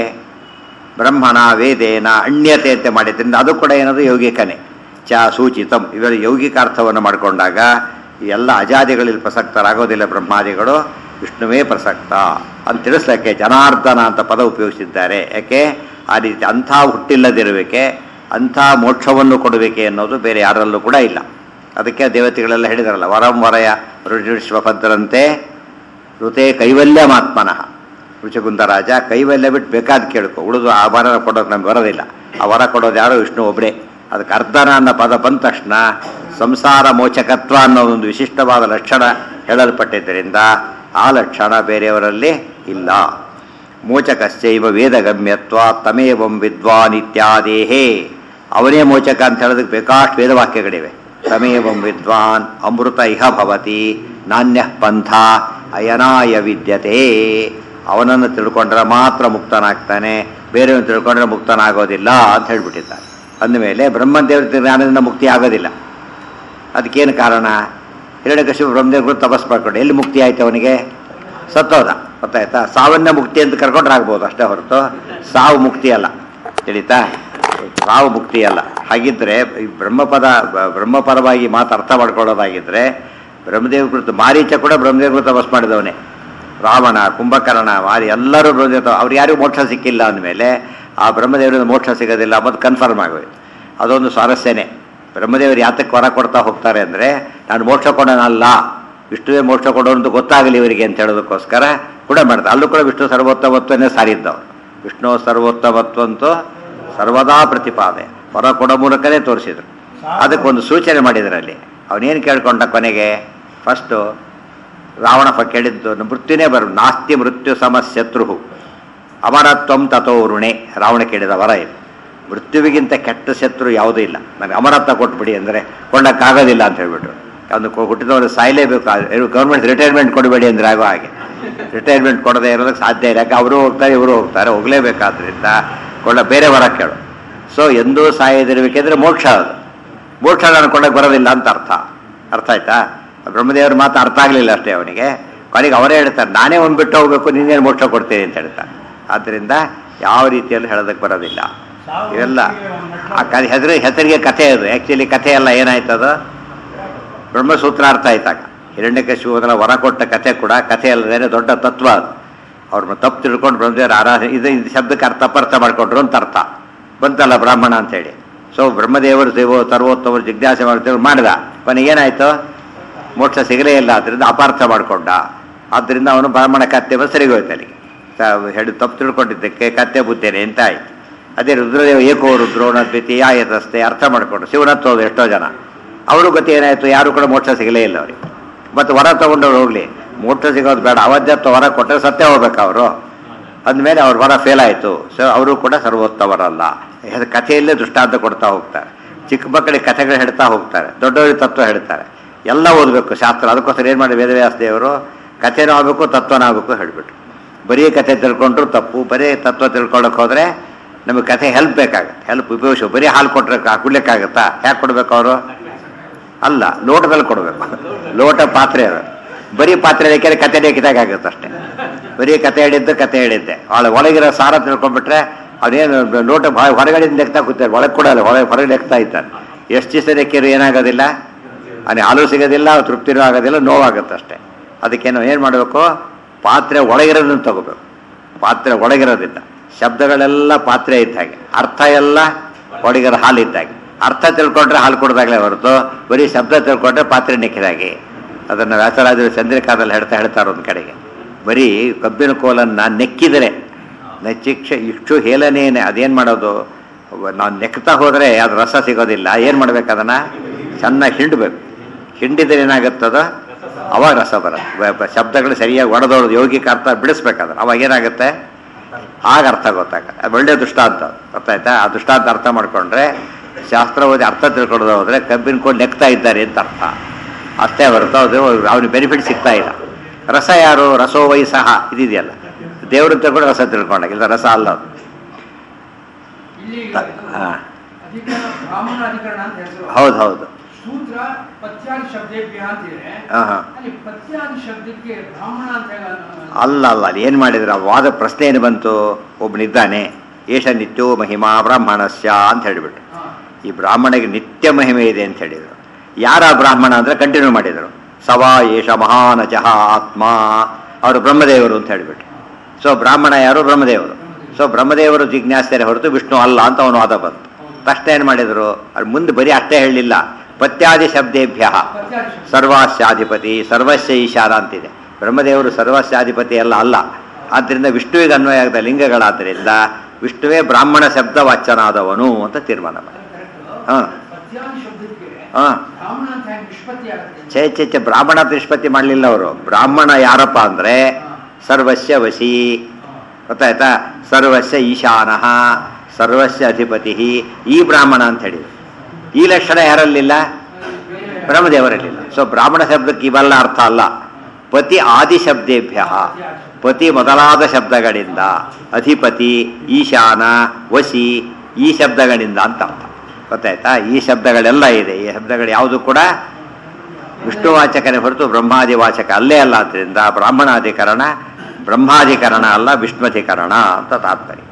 ಬ್ರಹ್ಮಣ ವೇದೇನ ಅಣ್ಯತೆ ಅಂತ ಮಾಡಿದ್ರಿಂದ ಅದು ಕೂಡ ಏನದು ಯೌಗಿಕನೇ ಚ ಸೂಚಿತಂ ಇವೆಲ್ಲ ಯೌಗಿಕ ಅರ್ಥವನ್ನು ಮಾಡಿಕೊಂಡಾಗ ಈ ಎಲ್ಲ ಅಜಾದಿಗಳಲ್ಲಿ ಪ್ರಸಕ್ತರಾಗೋದಿಲ್ಲ ಬ್ರಹ್ಮಾದಿಗಳು ವಿಷ್ಣುವೇ ಪ್ರಸಕ್ತ ಅಂತ ತಿಳಿಸ್ಲಿಕ್ಕೆ ಜನಾರ್ದನ ಅಂತ ಪದ ಉಪಯೋಗಿಸಿದ್ದಾರೆ ಯಾಕೆ ಆ ರೀತಿ ಅಂಥ ಹುಟ್ಟಿಲ್ಲದಿರುವಿಕೆ ಅಂಥ ಮೋಕ್ಷವನ್ನು ಕೊಡಬೇಕೆ ಅನ್ನೋದು ಬೇರೆ ಯಾರಲ್ಲೂ ಕೂಡ ಇಲ್ಲ ಅದಕ್ಕೆ ದೇವತೆಗಳೆಲ್ಲ ಹೇಳಿದಾರಲ್ಲ ವರಂ ವರಯ ಋಷಿಶ್ವಭದ್ರಂತೆ ಋತೆ ಕೈವಲ್ಯಮಾತ್ಮನಃ ರುಚಗುಂದ ರಾಜ ಕೈವಲ್ಯ ಬಿಟ್ಟು ಬೇಕಾದ ಕೇಳ್ಕೊ ಉಳಿದು ಆ ವರ ಕೊಡೋದು ನಮ್ಗೆ ಬರೋದಿಲ್ಲ ಆ ವರ ಕೊಡೋದು ಯಾರು ವಿಷ್ಣು ಒಬ್ಬರೇ ಅದಕ್ಕೆ ಅರ್ಧನ ಅನ್ನೋ ಪದ ಬಂದ ತಕ್ಷಣ ಸಂಸಾರ ಮೋಚಕತ್ವ ಅನ್ನೋ ಒಂದು ವಿಶಿಷ್ಟವಾದ ಲಕ್ಷಣ ಹೇಳಲ್ಪಟ್ಟಿದ್ದರಿಂದ ಆ ಲಕ್ಷಣ ಬೇರೆಯವರಲ್ಲಿ ಇಲ್ಲ ಮೋಚಕಶ್ಚೈವ ವೇದಗಮ್ಯತ್ವ ತಮೇವಂ ವಿದ್ವಾನ್ ಇತ್ಯಾದೇಹೇ ಅವನೇ ಮೋಚಕ ಅಂತ ಹೇಳೋದಕ್ಕೆ ಬೇಕಾಷ್ಟು ವೇದವಾಕ್ಯಗಳಿವೆ ತಮೇವಂ ವಿದ್ವಾನ್ ಅಮೃತ ಇಹ ಭವತಿ ನಾಣ್ಯ ಪಂಥ ಅಯನಾಯ ವಿದ್ಯತೆ ಅವನನ್ನು ತಿಳ್ಕೊಂಡ್ರೆ ಮಾತ್ರ ಮುಕ್ತನಾಗ್ತಾನೆ ಬೇರೆಯವನು ತಿಳ್ಕೊಂಡ್ರೆ ಮುಕ್ತನಾಗೋದಿಲ್ಲ ಅಂತ ಹೇಳ್ಬಿಟ್ಟಿದ್ದಾರೆ ಅಂದಮೇಲೆ ಬ್ರಹ್ಮದೇವ್ರ ಜ್ಞಾನದಿಂದ ಮುಕ್ತಿ ಆಗೋದಿಲ್ಲ ಅದಕ್ಕೇನು ಕಾರಣ ಹಿರಣ್ಯಕಶಿಪು ಬ್ರಹ್ಮದೇವ್ರು ತಪಸ್ ಮಾಡ್ಕೊಂಡು ಎಲ್ಲಿ ಮುಕ್ತಿ ಆಯ್ತು ಅವನಿಗೆ ಸತ್ತೋದ ಗೊತ್ತಾಯ್ತಾ ಸಾವನ್ನ ಮುಕ್ತಿ ಅಂತ ಕರ್ಕೊಂಡ್ರೆ ಆಗ್ಬೋದು ಅಷ್ಟೇ ಹೊರತು ಸಾವು ಮುಕ್ತಿ ಅಲ್ಲ ತಿಳಿತಾ ಸಾವು ಮುಕ್ತಿ ಅಲ್ಲ ಹಾಗಿದ್ರೆ ಈ ಬ್ರಹ್ಮಪದ ಬ- ಬ್ರಹ್ಮಪರವಾಗಿ ಮಾತು ಅರ್ಥ ಮಾಡ್ಕೊಳ್ಳೋದಾಗಿದ್ರೆ ಬ್ರಹ್ಮದೇವ ಕೃತ ಮಾರೀಚ ಕೂಡ ಬ್ರಹ್ಮದೇವ್ರು ತಪಸ್ ಮಾಡಿದವನೇ ರಾವಣ ಕುಂಭಕರ್ಣ ಮಾರಿ ಎಲ್ಲರೂ ಬ್ರಹ್ಮದೇವ ಅವ್ರು ಯಾರಿಗೂ ಮೋಕ್ಷ ಸಿಕ್ಕಿಲ್ಲ ಅಂದಮೇಲೆ ಆ ಬ್ರಹ್ಮದೇವರಿಂದ ಮೋಕ್ಷ ಸಿಗೋದಿಲ್ಲ ಅನ್ನೋದು ಕನ್ಫರ್ಮ್ ಆಗೋಯ್ತು ಅದೊಂದು ಸ್ವಾರಸ್ಯನೇ ಬ್ರಹ್ಮದೇವರು ಯಾತಕ್ಕೆ ವರ ಕೊಡ್ತಾ ಹೋಗ್ತಾರೆ ಅಂದರೆ ನಾನು ಮೋಕ್ಷ ಕೊಡೋನಲ್ಲ ವಿಷ್ಣುವೇ ಮೋಕ್ಷ ಕೊಡೋನು ಅಂತ ಗೊತ್ತಾಗಲಿ ಇವರಿಗೆ ಅಂತ ಹೇಳೋದಕ್ಕೋಸ್ಕರ ಕೂಡ ಮಾಡ್ತಾರೆ ಅಲ್ಲೂ ಕೂಡ ವಿಷ್ಣು ಸರ್ವೋತ್ತಮತ್ವನೇ ಸಾರಿದ್ದವರು ವಿಷ್ಣು ಸರ್ವೋತ್ತಮತ್ವಂತೂ ಸರ್ವದಾ ಪ್ರತಿಪಾದೆ ವರ ಕೊಡೋ ಮೂಲಕನೇ ತೋರಿಸಿದ್ರು ಅದಕ್ಕೊಂದು ಸೂಚನೆ ಮಾಡಿದ್ರಲ್ಲಿ ಅವನೇನು ಕೇಳ್ಕೊಂಡ ಕೊನೆಗೆ ಫಸ್ಟು ರಾವಣ ಪ ಕೇಳಿದ್ದು ಮೃತ್ಯುನೇ ಬರು ನಾಸ್ತಿ ಮೃತ್ಯು ಸಮಶತ್ರು ಅಮರತ್ವಂ ತಥೋ ಋಣೆ ರಾವಣ ಕೇಳಿದ ವರ ಇದು ಮೃತ್ಯುವಿಗಿಂತ ಕೆಟ್ಟ ಶತ್ರು ಯಾವುದೂ ಇಲ್ಲ ನನಗೆ ಅಮರತ್ವ ಕೊಟ್ಬಿಡಿ ಅಂದರೆ ಕೊಳ್ಳಕ್ಕಾಗೋದಿಲ್ಲ ಅಂತ ಹೇಳ್ಬಿಟ್ರು ಒಂದು ಹುಟ್ಟಿದವರು ಸಾಯಲೇಬೇಕು ಗೌರ್ಮೆಂಟ್ ರಿಟೈರ್ಮೆಂಟ್ ಕೊಡಬೇಡಿ ಅಂದರೆ ಆಗೋ ಹಾಗೆ ರಿಟೈರ್ಮೆಂಟ್ ಕೊಡದೇ ಇರೋದಕ್ಕೆ ಸಾಧ್ಯ ಇಲ್ಲ ಯಾಕೆ ಅವರು ಹೋಗ್ತಾರೆ ಇವರು ಹೋಗ್ತಾರೆ ಹೋಗಲೇಬೇಕಾದ್ರಿಂದ ಕೊಳ್ಳ ಬೇರೆ ವರ ಕೇಳು ಸೊ ಎಂದೂ ಸಾಯದಿರಬೇಕೆಂದ್ರೆ ಮೋಕ್ಷ ಅದು ಮೋಕ್ಷ ನಾನು ಕೊಳ್ಳಕ್ಕೆ ಬರೋದಿಲ್ಲ ಅಂತ ಅರ್ಥ ಅರ್ಥ ಆಯ್ತಾ ಬ್ರಹ್ಮದೇವ್ರ ಮಾತು ಅರ್ಥ ಆಗಲಿಲ್ಲ ಅಷ್ಟೇ ಅವನಿಗೆ ಕೊನೆಗೆ ಅವರೇ ಹೇಳ್ತಾರೆ ನಾನೇ ಒಂದು ಬಿಟ್ಟು ಹೋಗ್ಬೇಕು ನೀನೇನು ಮೋಕ್ಷ ಕೊಡ್ತೀನಿ ಅಂತ ಹೇಳ್ತಾರೆ ಆದ್ದರಿಂದ ಯಾವ ರೀತಿಯಲ್ಲಿ ಹೇಳೋದಕ್ಕೆ ಬರೋದಿಲ್ಲ ಇವೆಲ್ಲ ಆ ಕ ಹೆಸರು ಹೆಸರಿಗೆ ಕಥೆ ಅದು ಆ್ಯಕ್ಚುಲಿ ಕಥೆ ಎಲ್ಲ ಏನಾಯ್ತದು ಬ್ರಹ್ಮಸೂತ್ರ ಅರ್ಥ ಆಯ್ತಾಗ ಹಿರಣ್ಯಕಶಿಪುಗಳ ವರ ಕೊಟ್ಟ ಕಥೆ ಕೂಡ ಕಥೆ ಅಲ್ಲದೇನೆ ದೊಡ್ಡ ತತ್ವ ಅದು ಅವ್ರನ್ನ ತಪ್ಪು ತಿಳ್ಕೊಂಡು ಬ್ರಹ್ಮದೇವರ ಆರಾಧನೆ ಇದು ಇದು ಶಬ್ದಕ್ಕೆ ಅರ್ಥ ಅಪರ್ಥ ಮಾಡ್ಕೊಂಡ್ರು ಅಂತ ಅರ್ಥ ಬಂತಲ್ಲ ಬ್ರಾಹ್ಮಣ ಅಂತೇಳಿ ಸೊ ಬ್ರಹ್ಮದೇವರು ದೇವೋ ಸರ್ವೋತ್ತಮರು ಜಿಜ್ಞಾಸೆ ಮಾಡ್ತೇವೆ ಮಾಡಿದ ಕೊನೆಗೆ ಏನಾಯ್ತು ಮೋಕ್ಷ ಸಿಗಲೇ ಇಲ್ಲ ಅದರಿಂದ ಅಪಾರ್ಥ ಮಾಡಿಕೊಂಡ ಆದ್ದರಿಂದ ಅವನು ಬ್ರಾಹ್ಮಣ ಕತ್ತೆ ಸರಿಗೆ ಹೋಯ್ತು ಅಲ್ಲಿಗೆ ತ- ಹೇಳಿ ತಪ್ಪು ತಿಳ್ಕೊಂಡಿದ್ದಕ್ಕೆ ಕತ್ತೆ ಬುದ್ಧೇನೆ ಅಂತ ಆಯ್ತು ಅದೇ ರುದ್ರದೇವ ಏಕೋ ರುದ್ರೋಣ ದ್ವಿತೀಯ ಯತಸ್ತೆ ಅರ್ಥ ಮಾಡಿಕೊಂಡು ಶಿವನತ್ತೋದು ಎಷ್ಟೋ ಜನ ಅವರು ಗತಿ ಏನಾಯ್ತು ಯಾರು ಕೂಡ ಮೋಕ್ಷ ಸಿಗಲೇ ಇಲ್ಲ ಅವ್ರಿಗೆ ಮತ್ತು ವರ ತಗೊಂಡವ್ರು ಹೋಗ್ಲಿ ಮೋಕ್ಷ ಸಿಗೋದು ಬೇಡ ಅವಧ್ಯತ್ವ ವರ ಕೊಟ್ಟರೆ ಸತ್ಯ ಹೋಗ್ಬೇಕು ಅವರು ಅಂದಮೇಲೆ ಅವ್ರ ವರ ಫೇಲ್ ಆಯಿತು ಸೊ ಅವರು ಕೂಡ ಸರ್ವೋತ್ತಮರಲ್ಲ ಇದು ಕಥೆಯಲ್ಲೇ ದೃಷ್ಟಾಂತ ಕೊಡ್ತಾ ಹೋಗ್ತಾರೆ ಚಿಕ್ಕ ಮಕ್ಕಳಿಗೆ ಕಥೆಗಳು ಹೇಳ್ತಾ ಹೋಗ್ತಾರೆ ದೊಡ್ಡವರಿಗೆ ತತ್ವ ಹೇಳ್ತಾರೆ ಎಲ್ಲ ಓದಬೇಕು ಶಾಸ್ತ್ರ ಅದಕ್ಕೋಸ್ಕರ ಏನು ಮಾಡಿ ವೇದವ್ಯಾಸ ದೇವರು ಕಥೆನೂ ಆಗಬೇಕು ತತ್ವನೂ ಆಗಬೇಕು ಹೇಳಿಬಿಟ್ರು ಬರೀ ಕಥೆ ತಿಳ್ಕೊಂಡ್ರು ತಪ್ಪು ಬರೀ ತತ್ವ ತಿಳ್ಕೊಳ್ಳೋಕೆ ಹೋದರೆ ನಮಗೆ ಕಥೆ ಹೆಲ್ಪ್ ಬೇಕಾಗುತ್ತೆ ಹೆಲ್ಪ್ ಉಪಯೋಗಿಸು ಬರೀ ಹಾಲು ಕೊಟ್ಟರೆ ಕುಡ್ಲಿಕ್ಕಾಗತ್ತಾ ಯಾಕೆ ಕೊಡ್ಬೇಕು ಅವರು ಅಲ್ಲ ಲೋಟದಲ್ಲಿ ಕೊಡಬೇಕು ಲೋಟ ಪಾತ್ರೆ ಅದು ಬರೀ ಪಾತ್ರೆ ಬೇಕಿದ್ರೆ ಕತೆ ಬೇಕಿದಾಗುತ್ತೆ ಅಷ್ಟೇ ಬರೀ ಕತೆ ಹೇಳಿದ್ದು ಕತೆ ಹೇಳಿದ್ದೆ ಅವಳ ಒಳಗಿರೋ ಸಾರ ತಿಳ್ಕೊಂಡ್ಬಿಟ್ರೆ ಅವನೇನು ಲೋಟ ಹೊರ- ಹೊರಗಡೆಯಿಂದ ನೆಕ್ತಾ ಕೂತಾರೆ ಒಳಗೆ ಕೊಡಲ್ಲ ಹೊರಗೆ ಹೊರಗೆ ನೆಕ್ತಾ ಇದ್ದಾನೆ ಎಷ್ಟು ದಿವಸ ನೆಕ್ಕಿರು ಏನಾಗೋದಿಲ್ಲ ಅವನಿಗೆ ಹಾಲು ಸಿಗೋದಿಲ್ಲ ತೃಪ್ತಿನೂ ಆಗೋದಿಲ್ಲ ನೋವಾಗುತ್ತೆ ಅಷ್ಟೇ ಅದಕ್ಕೇನು ಏನು ಮಾಡಬೇಕು ಪಾತ್ರೆ ಒಳಗಿರೋದನ್ನು ತಗೋಬೇಕು ಪಾತ್ರೆ ಒಳಗಿರೋದಿಲ್ಲ ಶಬ್ದಗಳೆಲ್ಲ ಪಾತ್ರೆ ಇದ್ದ ಹಾಗೆ ಅರ್ಥ ಎಲ್ಲ ಒಳಗಿರೋ ಹಾಲು ಇದ್ದ ಹಾಗೆ ಅರ್ಥ ತಿಳ್ಕೊಂಡ್ರೆ ಹಾಲು ಕೊಡ್ದಾಗಲೇ ಹೊರತು ಬರೀ ಶಬ್ದ ತಿಳ್ಕೊಂಡ್ರೆ ಪಾತ್ರೆ ನೆಕ್ಕಿದಾಗೆ ಅದನ್ನು ವ್ಯಾಸರಾಜರು ಚಂದ್ರಿಕಾದಲ್ಲಿ ಹೇಳ್ತಾ ಹೇಳ್ತಾರೆ ಒಂದು ಕಡೆಗೆ ಬರೀ ಕಬ್ಬಿನ ಕೋಲನ್ನು ನೆಕ್ಕಿದರೆ ನೆಚ್ಚಿಕ್ಷ ಇಷ್ಟು ಹೇಳನೇನೆ ಅದೇನು ಮಾಡೋದು ನಾವು ನೆಕ್ತಾ ಹೋದರೆ ಅದು ರಸ ಸಿಗೋದಿಲ್ಲ ಏನು ಮಾಡ್ಬೇಕು ಅದನ್ನು ಚೆನ್ನಾಗಿ ಹಿಂಡಬೇಕು ಹಿಂಡಿದ್ರೆ ಏನಾಗುತ್ತದ ಅವಾಗ ರಸ ಬರುತ್ತೆ ಬ- ಬ- ಶಬ್ದಗಳು ಸರಿಯಾಗಿ ಒಡೆದೊಡೆದು ಯೋಗಿಕ ಅರ್ಥ ಬಿಡಿಸ್ಬೇಕಾದ್ರೆ ಅವಾಗ ಏನಾಗುತ್ತೆ ಆಗ ಅರ್ಥ ಗೊತ್ತಾಗುತ್ತೆ ಅದು ಒಳ್ಳೆ ದೃಷ್ಟಾಂತ ಅದು. ಗೊತ್ತಾಯ್ತಾ ಆ ದೃಷ್ಟಾಂತ ಅರ್ಥ ಮಾಡ್ಕೊಂಡ್ರೆ ಶಾಸ್ತ್ರ ಓದಿ ಅರ್ಥ ತಿಳ್ಕೊಳ್ಳೋದು ಹೋದ್ರೆ ಕಬ್ಬಿನ ಕೋಲ್ ನೆಕ್ತಾ ಇದ್ದಾರೆ ಅಂತ ಅರ್ಥ ಅಷ್ಟೇ ಹೊರತು ಅದು ಅವ್ನಿಗೆ ಬೆನಿಫಿಟ್ ಸಿಗ್ತಾ ಇಲ್ಲ ರಸ ಯಾರು ರಸೋ ವೈ ಸಹ ಇದಿದೆಯಲ್ಲ ದೇವ್ರನ್ನ ತಿಳ್ಕೊಂಡು ರಸ ತಿಳ್ಕೊಂಡಾಗ ಇಲ್ಲ ರಸ ಅಲ್ಲ ಅದು ಇಲ್ಲಿ ಹಾಂ ಅಧಿಕರಣ ಬ್ರಾಹ್ಮಣ ಅಧಿಕರಣ ಅಂತ ಹೆಸರು ಹೌದು ಹೌದು ಸೂತ್ರ ಪತ್ಯಾದಿ ಶಬ್ದೇಭ್ಯ ಅಂತ ಇದೆ ಹಾಂ ಹಾಂ ಅಲ್ಲಿ ಪತ್ಯಾದಿ ಶಬ್ದಕ್ಕೆ ಬ್ರಾಹ್ಮಣ ಅಂತ ಹೇಳ ಅಲ್ಲ ಅಲ್ಲ ಅಲ್ಲಿ ಏನು ಮಾಡಿದ್ರು ಆ ವಾದ ಪ್ರಶ್ನೆ ಏನು ಬಂತು ಒಬ್ಬನಿದ್ದಾನೆ ಏಷ ನಿತ್ಯೋ ಮಹಿಮಾ ಬ್ರಾಹ್ಮಣಸ್ಯ ಅಂತ ಹೇಳಿಬಿಟ್ಟು ಹಾ. ಈ ಬ್ರಾಹ್ಮಣಿಗೆ ನಿತ್ಯ ಮಹಿಮೆ ಇದೆ ಅಂತ ಹೇಳಿದರು ಯಾರ ಬ್ರಾಹ್ಮಣ ಅಂದರೆ ಕಂಟಿನ್ಯೂ ಮಾಡಿದರು ಸವಾ ಏಷ ಮಹಾನಜಃ ಆತ್ಮ ಅವರು ಬ್ರಹ್ಮದೇವರು ಅಂತ ಹೇಳಿಬಿಟ್ಟು ಸೊ ಬ್ರಾಹ್ಮಣ ಯಾರು ಬ್ರಹ್ಮದೇವರು ಸೊ ಬ್ರಹ್ಮದೇವರು ಜಿಜ್ಞಾಸ್ತಾರೆ ಹೊರತು ವಿಷ್ಣು ಅಲ್ಲ ಅಂತ ಅವನು ವಾದ ಬಂತು ತಕ್ಷಣ ಏನು ಮಾಡಿದರು ಅದು ಮುಂದೆ ಬರೀ ಅಷ್ಟೇ ಹೇಳಲಿಲ್ಲ ಪತ್ಯಾದಿ ಶಬ್ದೇಭ್ಯ ಪತ್ಯಾದಿ ಶಬ್ದ ಸರ್ವಸ್ಯಾಧಿಪತಿ ಸರ್ವಸ್ಯ ಈಶಾನ ಅಂತಿದೆ ಬ್ರಹ್ಮದೇವರು ಸರ್ವಸ್ಯಾಧಿಪತಿ ಎಲ್ಲ ಅಲ್ಲ ಆದ್ದರಿಂದ ವಿಷ್ಣುವಿಗೆ ಅನ್ವಯ ಆಗದ ಲಿಂಗಗಳಾದ್ದರಿಂದ ವಿಷ್ಣುವೇ ಬ್ರಾಹ್ಮಣ ಶಬ್ದ ವಾಚನಾದವನು ಅಂತ ತೀರ್ಮಾನ ಮಾಡಿ ಹಾಂ ಪತ್ಯಾದಿ ಶಬ್ದಕ್ಕೆ ಹಾಂ ಬ್ರಾಹ್ಮಣ ಅಂತ ಹೆಂಗ್ ನಿಷ್ಪತ್ತಿ ಆಗುತ್ತೆ ಛೇ ಛೇ ಛೇ ಬ್ರಾಹ್ಮಣ ನಿಷ್ಪತ್ತಿ ಮಾಡಲಿಲ್ಲ ಅವರು ಬ್ರಾಹ್ಮಣ ಯಾರಪ್ಪ ಅಂದರೆ ಸರ್ವಸ್ಯ ವಶಿ ಗೊತ್ತಾಯ್ತಾ ಸರ್ವಸ್ಯ ಈಶಾನಃ ಸರ್ವಸ್ಯ ಅಧಿಪತಿ ಈ ಬ್ರಾಹ್ಮಣ ಅಂತ ಹೇಳಿದ್ರು ಈ ಲಕ್ಷಣ ಯಾರಲ್ಲಿಲ್ಲ ಬೇರೆ ಬ್ರಹ್ಮದೇವರಲ್ಲಿಲ್ಲ ಸೊ ಬ್ರಾಹ್ಮಣ ಶಬ್ದಕ್ಕೆ ಇವೆಲ್ಲ ಅರ್ಥ ಅಲ್ಲ ಪತಿ ಆದಿ ಶಬ್ದೇಭ್ಯ ಪತಿ ಮೊದಲಾದ ಶಬ್ದಗಳಿಂದ ಅಧಿಪತಿ ಈಶಾನ ವಶಿ ಈ ಶಬ್ದಗಳಿಂದ ಅಂತ ಅರ್ಥ ಗೊತ್ತಾಯ್ತಾ ಈ ಶಬ್ದಗಳೆಲ್ಲ ಇದೆ ಈ ಶಬ್ದಗಳು ಯಾವುದು ಕೂಡ ವಿಷ್ಣುವಾಚಕನೇ ಹೊರತು ಬ್ರಹ್ಮಾದಿವಾಚಕ ಅಲ್ಲೇ ಅಲ್ಲ ಆದ್ದರಿಂದ ಬ್ರಾಹ್ಮಣಾಧಿಕರಣ ಬ್ರಹ್ಮಾಧಿಕರಣ ಅಲ್ಲ ವಿಷ್ಣುಧಿಕರಣ ಅಂತ ತಾತ್ಪರ್ಯ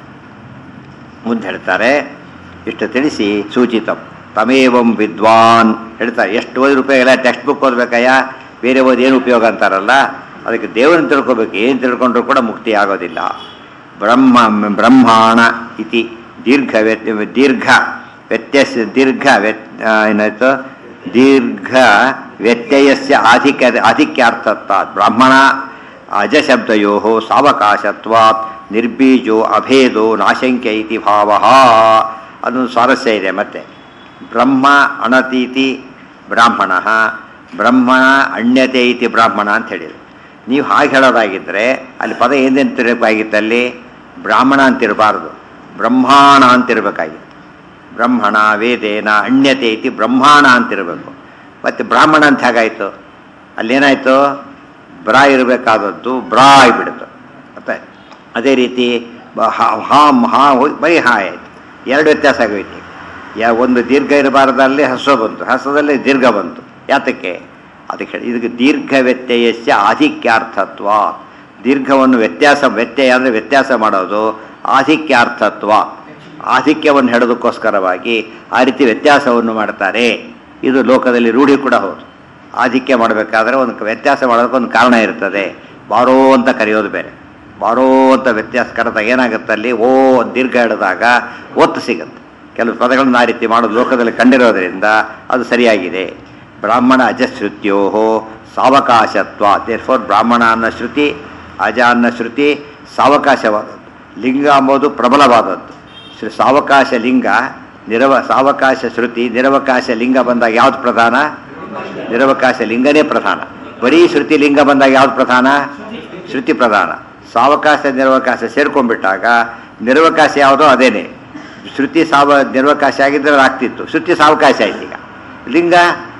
ಮುಂದೆ ಹೇಳ್ತಾರೆ ಇಷ್ಟು ತಿಳಿಸಿ ಸೂಚಿತಂ ತಮೇವಂ ವಿದ್ವಾನ್ ಹೇಳ್ತಾರೆ ಎಷ್ಟು ಓದಿ ರೂಪಾಯಿಗೆಲ್ಲ ಟೆಕ್ಸ್ಟ್ ಬುಕ್ ಓದ್ಬೇಕಯ್ಯ ಬೇರೆ ಓದಿ ಏನು ಉಪಯೋಗ ಅಂತಾರಲ್ಲ ಅದಕ್ಕೆ ದೇವರನ್ನು ತಿಳ್ಕೊಬೇಕು ಏನು ತಿಳ್ಕೊಂಡ್ರೂ ಕೂಡ ಮುಕ್ತಿ ಆಗೋದಿಲ್ಲ ಬ್ರಹ್ಮ ಬ್ರಹ್ಮಾಣ ಇತಿ ದೀರ್ಘ ವ್ಯತ್ ದೀರ್ಘ ವ್ಯತ್ಯಸ್ ದೀರ್ಘ ವ್ಯತ್ ಆ, ಏನಾಯ್ತು ದೀರ್ಘ ವ್ಯತ್ಯಯಸ್ಯ ಆಧಿಕ್ಯ ಆಧಿಕ್ಯಾರ್ಥತ್ವಾತ್ ಬ್ರಾಹ್ಮಣ ಅಜಶಬ್ದಯೋ ಸಾವಕಾಶತ್ವಾತ್ ನಿರ್ಬೀಜೋ ಅಭೇದೋ ನಾಶಂಕ್ಯ ಇತಿ ಭಾವ ಅದೊಂದು ಸ್ವಾರಸ್ಯ ಇದೆ ಮತ್ತೆ ಬ್ರಹ್ಮ ಅಣತೀತಿ ಬ್ರಾಹ್ಮಣ ಬ್ರಹ್ಮಣ ಅಣ್ಯತೆ ಇತಿ ಬ್ರಾಹ್ಮಣ ಅಂತ ಹೇಳಿದ್ರು ನೀವು ಹಾಗೆ ಹೇಳೋದಾಗಿದ್ದರೆ ಅಲ್ಲಿ ಪದ ಏನೇನು ತಿರಬೇಕಾಗಿತ್ತು ಅಲ್ಲಿ ಬ್ರಾಹ್ಮಣ ಅಂತಿರಬಾರ್ದು ಬ್ರಹ್ಮಾಣ ಅಂತಿರಬೇಕಾಗಿತ್ತು ಬ್ರಹ್ಮಣ ವೇದೇನ ಅಣ್ಯತೆ ಇತಿ ಬ್ರಹ್ಮಾಣ ಅಂತಿರಬೇಕು ಮತ್ತು ಬ್ರಾಹ್ಮಣ ಅಂತ ಹೇಗಾಯಿತು ಅಲ್ಲೇನಾಯಿತು ಬ್ರಾ ಇರಬೇಕಾದದ್ದು ಬ್ರಾ ಆಗಿಬಿಡ್ತು ಮತ್ತೆ ಅದೇ ರೀತಿ ಬ- ಹ- ಹಾಂ ಹಾ ಹೋಗಿ ಬರೀ ಹಾ ಆಯಿತು ಎರಡು ವ್ಯತ್ಯಾಸ ಆಗೋಯ್ತು ಯಾ ಒಂದು ದೀರ್ಘ ಇರಬಾರ್ದಲ್ಲಿ ಹಸ್ವ ಬಂತು ಹಸ್ವದಲ್ಲಿ ದೀರ್ಘ ಬಂತು ಯಾತಕ್ಕೆ ಅದಕ್ಕೆ ಹೇಳಿ ಇದಕ್ಕೆ ದೀರ್ಘ ವ್ಯತ್ಯಯಸ್ಯ ಆಧಿಕ್ಯಾರ್ಥತ್ವ ದೀರ್ಘವನ್ನು ವ್ಯತ್ಯಾಸ ವ್ಯತ್ಯಯ ಅಂದರೆ ವ್ಯತ್ಯಾಸ ಮಾಡೋದು ಆಧಿಕ್ಯಾರ್ಥತ್ವ ಆಧಿಕ್ಯವನ್ನು ಹೇಳೋದಕ್ಕೋಸ್ಕರವಾಗಿ ಆ ರೀತಿ ವ್ಯತ್ಯಾಸವನ್ನು ಮಾಡ್ತಾರೆ ಇದು ಲೋಕದಲ್ಲಿ ರೂಢಿ ಕೂಡ ಹೌದು ಆಧಿಕ್ಯ ಮಾಡಬೇಕಾದ್ರೆ ಒಂದು ವ್ಯತ್ಯಾಸ ಮಾಡೋದಕ್ಕೆ ಒಂದು ಕಾರಣ ಇರ್ತದೆ ಬಾರೋ ಅಂತ ಕರೆಯೋದು ಬೇರೆ ಬಾರೋ ಅಂತ ವ್ಯತ್ಯಾಸ ಕರೆದಾಗ ಏನಾಗುತ್ತೆ ಅಲ್ಲಿ ಓ ಅಂತ ದೀರ್ಘ ಹೇಳಿದಾಗ ಒತ್ತು ಸಿಗುತ್ತೆ ಕೆಲವು ಪದಗಳನ್ನ ಆ ರೀತಿ ಮಾಡೋದು ಲೋಕದಲ್ಲಿ ಕಂಡಿರೋದ್ರಿಂದ ಅದು ಸರಿಯಾಗಿದೆ ಬ್ರಾಹ್ಮಣ ಅಜಶ್ರುತ್ಯೋ ಸಾವಕಾಶತ್ವ ದೇರ್ ಫೋರ್ ಬ್ರಾಹ್ಮಣ ಅನ್ನೋ ಶ್ರುತಿ ಅಜ ಅನ್ನೋ ಶ್ರುತಿ ಸಾವಕಾಶವಾದದ್ದು ಲಿಂಗ ಅಂಬೋದು ಪ್ರಬಲವಾದದ್ದು ಶ್ರೀ ಸಾವಕಾಶ ಲಿಂಗ ನಿರವ ಸಾವಕಾಶ ಶ್ರುತಿ ನಿರವಕಾಶ ಲಿಂಗ ಬಂದಾಗ ಯಾವ್ದು ಪ್ರಧಾನ ನಿರವಕಾಶ ಲಿಂಗನೇ ಪ್ರಧಾನ ಬರೀ ಶ್ರುತಿ ಲಿಂಗ ಬಂದಾಗ ಯಾವ್ದು ಪ್ರಧಾನ ಶ್ರುತಿ ಪ್ರಧಾನ ಸಾವಕಾಶ ನಿರವಕಾಶ ಸೇರ್ಕೊಂಡ್ಬಿಟ್ಟಾಗ ನಿರವಕಾಶ ಯಾವುದೋ ಅದೇನೆ ಶ್ರುತಿ ಸಾವ ನಿರವಕಾಶ ಆಗಿದ್ದರೆ ಅದು ಆಗ್ತಿತ್ತು ಶ್ರುತಿ ಸಾವಕಾಶ ಆಯ್ತು ಈಗ ಲಿಂಗ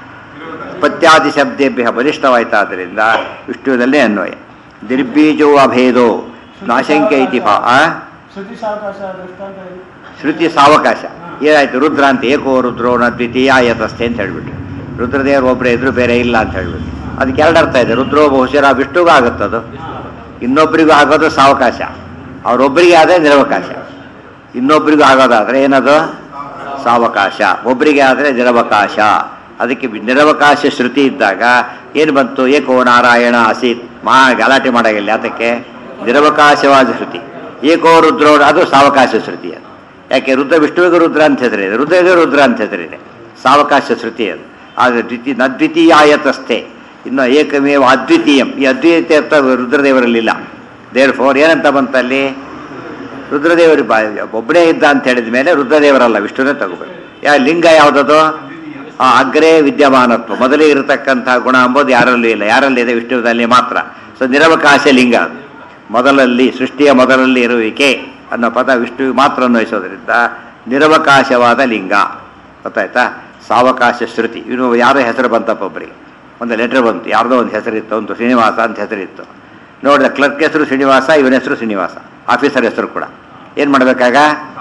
ಪತ್ಯಾದಿ ಶಬ್ದೇಭ್ಯ ಬಲಿಷ್ಠವಾಯ್ತಾದ್ದರಿಂದ ವಿಷ್ಣುವಿನಲ್ಲೇ ಅನ್ವಯ ನಿರ್ಬೀಜೋ ಅಭೇದೋ ನಾಶಂಕ್ಯ ಇತಿ ಭಾ ಆ? ಶ್ರುತಿ ಸಾವಕಾಶ ದೃಷ್ಟಾಂತ ಏನು? ಶ್ರುತಿ ಸಾವಕಾಶ ಏನಾಯ್ತು ರುದ್ರ ಅಂತ ಏಕೋ ರುದ್ರೋ ನ ದ್ವಿತೀಯ ಯತಸ್ಥೆ ಅಂತ ಹೇಳ್ಬಿಟ್ರು ರುದ್ರದೇವರು ಒಬ್ಬರೇ ಇದ್ರು ಬೇರೆ ಇಲ್ಲ ಅಂತ ಹೇಳ್ಬಿಟ್ಟು ಅದಕ್ಕೆ ಎರಡು ಅರ್ಥ ಇದೆ ರುದ್ರೋ ಬಹುಶಃ ವಿಷ್ಣುಗೂ ಆಗುತ್ತದು ಇನ್ನೊಬ್ಬರಿಗೂ ಆಗೋದು ಸಾವಕಾಶ ಅವರೊಬ್ಬರಿಗೆ ಆದ್ರೆ ನಿರವಕಾಶ ಇನ್ನೊಬ್ಬರಿಗೂ ಆಗೋದಾದ್ರೆ ಏನದು ಸಾವಕಾಶ ಒಬ್ಬರಿಗೆ ಆದರೆ ನಿರವಕಾಶ ಅದಕ್ಕೆ ನಿರವಕಾಶ ಶ್ರುತಿ ಇದ್ದಾಗ ಏನು ಬಂತು ಏಕೋ ನಾರಾಯಣ ಆಸೀತ್ ಮಾ ಗಲಾಟೆ ಮಾಡಾಗಿಲ್ಲ ಅದಕ್ಕೆ ನಿರವಕಾಶವಾದ ಶ್ರುತಿ ಏಕೋ ರುದ್ರೋ ಅದು ಸಾವಕಾಶ ಶ್ರುತಿ ಅದು ಯಾಕೆ ರುದ್ರ ವಿಷ್ಣುವಿಗೆ ರುದ್ರ ಅಂತ ಹೆಸರಿದೆ ರುದ್ರಗೆ ರುದ್ರ ಅಂತ ಹೆಸರಿದೆ ಸಾವಕಾಶ ಶ್ರುತಿ ಅದು ಆದರೆ ದ್ವಿತೀಯ ನದ್ವಿತೀಯಾಯತಸ್ಥೆ ಇನ್ನು ಏಕಮೇವ ಅದ್ವಿತೀಯಂ ಈ ಅದ್ವಿತೀಯ ರುದ್ರದೇವರಲ್ಲಿಲ್ಲ ದೇವ್ರ ಫೋರ್ ಏನಂತ ಬಂತಲ್ಲಿ ರುದ್ರದೇವರು ಬಾ ಒಬ್ಬನೇ ಇದ್ದ ಅಂತ ಹೇಳಿದ ಮೇಲೆ ರುದ್ರದೇವರಲ್ಲ ವಿಷ್ಣುನೇ ತಗೋಬೇಕು ಯಾ ಲಿಂಗ ಯಾವುದದು ಆ ಅಗ್ರೇ ವಿದ್ಯಮಾನತ್ವ ಮೊದಲೇ ಇರತಕ್ಕಂಥ ಗುಣ ಅಂಬೋದು ಯಾರಲ್ಲೂ ಇಲ್ಲ ಯಾರಲ್ಲಿದೆ ವಿಷ್ಣುವಿನಲ್ಲಿ ಮಾತ್ರ ಸೊ ನಿರವಕಾಶ ಲಿಂಗ ಅದು. ಮೊದಲಲ್ಲಿ ಸೃಷ್ಟಿಯ ಮೊದಲಲ್ಲಿ ಇರುವಿಕೆ ಅನ್ನೋ ಪದ ವಿಷ್ಣುವಿಗೆ ಮಾತ್ರ ಅನ್ವಯಿಸೋದ್ರಿಂದ ನಿರವಕಾಶವಾದ ಲಿಂಗ ಗೊತ್ತಾಯ್ತಾ ಸಾವಕಾಶ ಶ್ರುತಿ ಇನ್ನು ಯಾರೋ ಹೆಸರು ಬಂತಪ್ಪ ಒಬ್ಬರಿಗೆ ಒಂದು ಲೆಟರ್ ಬಂತು ಯಾರ್ದೋ ಒಂದು ಹೆಸರಿತ್ತು ಒಂದು ಶ್ರೀನಿವಾಸ ಅಂತ ಹೆಸರಿತ್ತು ನೋಡಿದ ಕ್ಲರ್ಕ್ ಹೆಸರು ಶ್ರೀನಿವಾಸ ಇವನ ಹೆಸರು ಶ್ರೀನಿವಾಸ ಆಫೀಸರ್ ಹೆಸರು ಕೂಡ ಏನು ಮಾಡಬೇಕಾಗ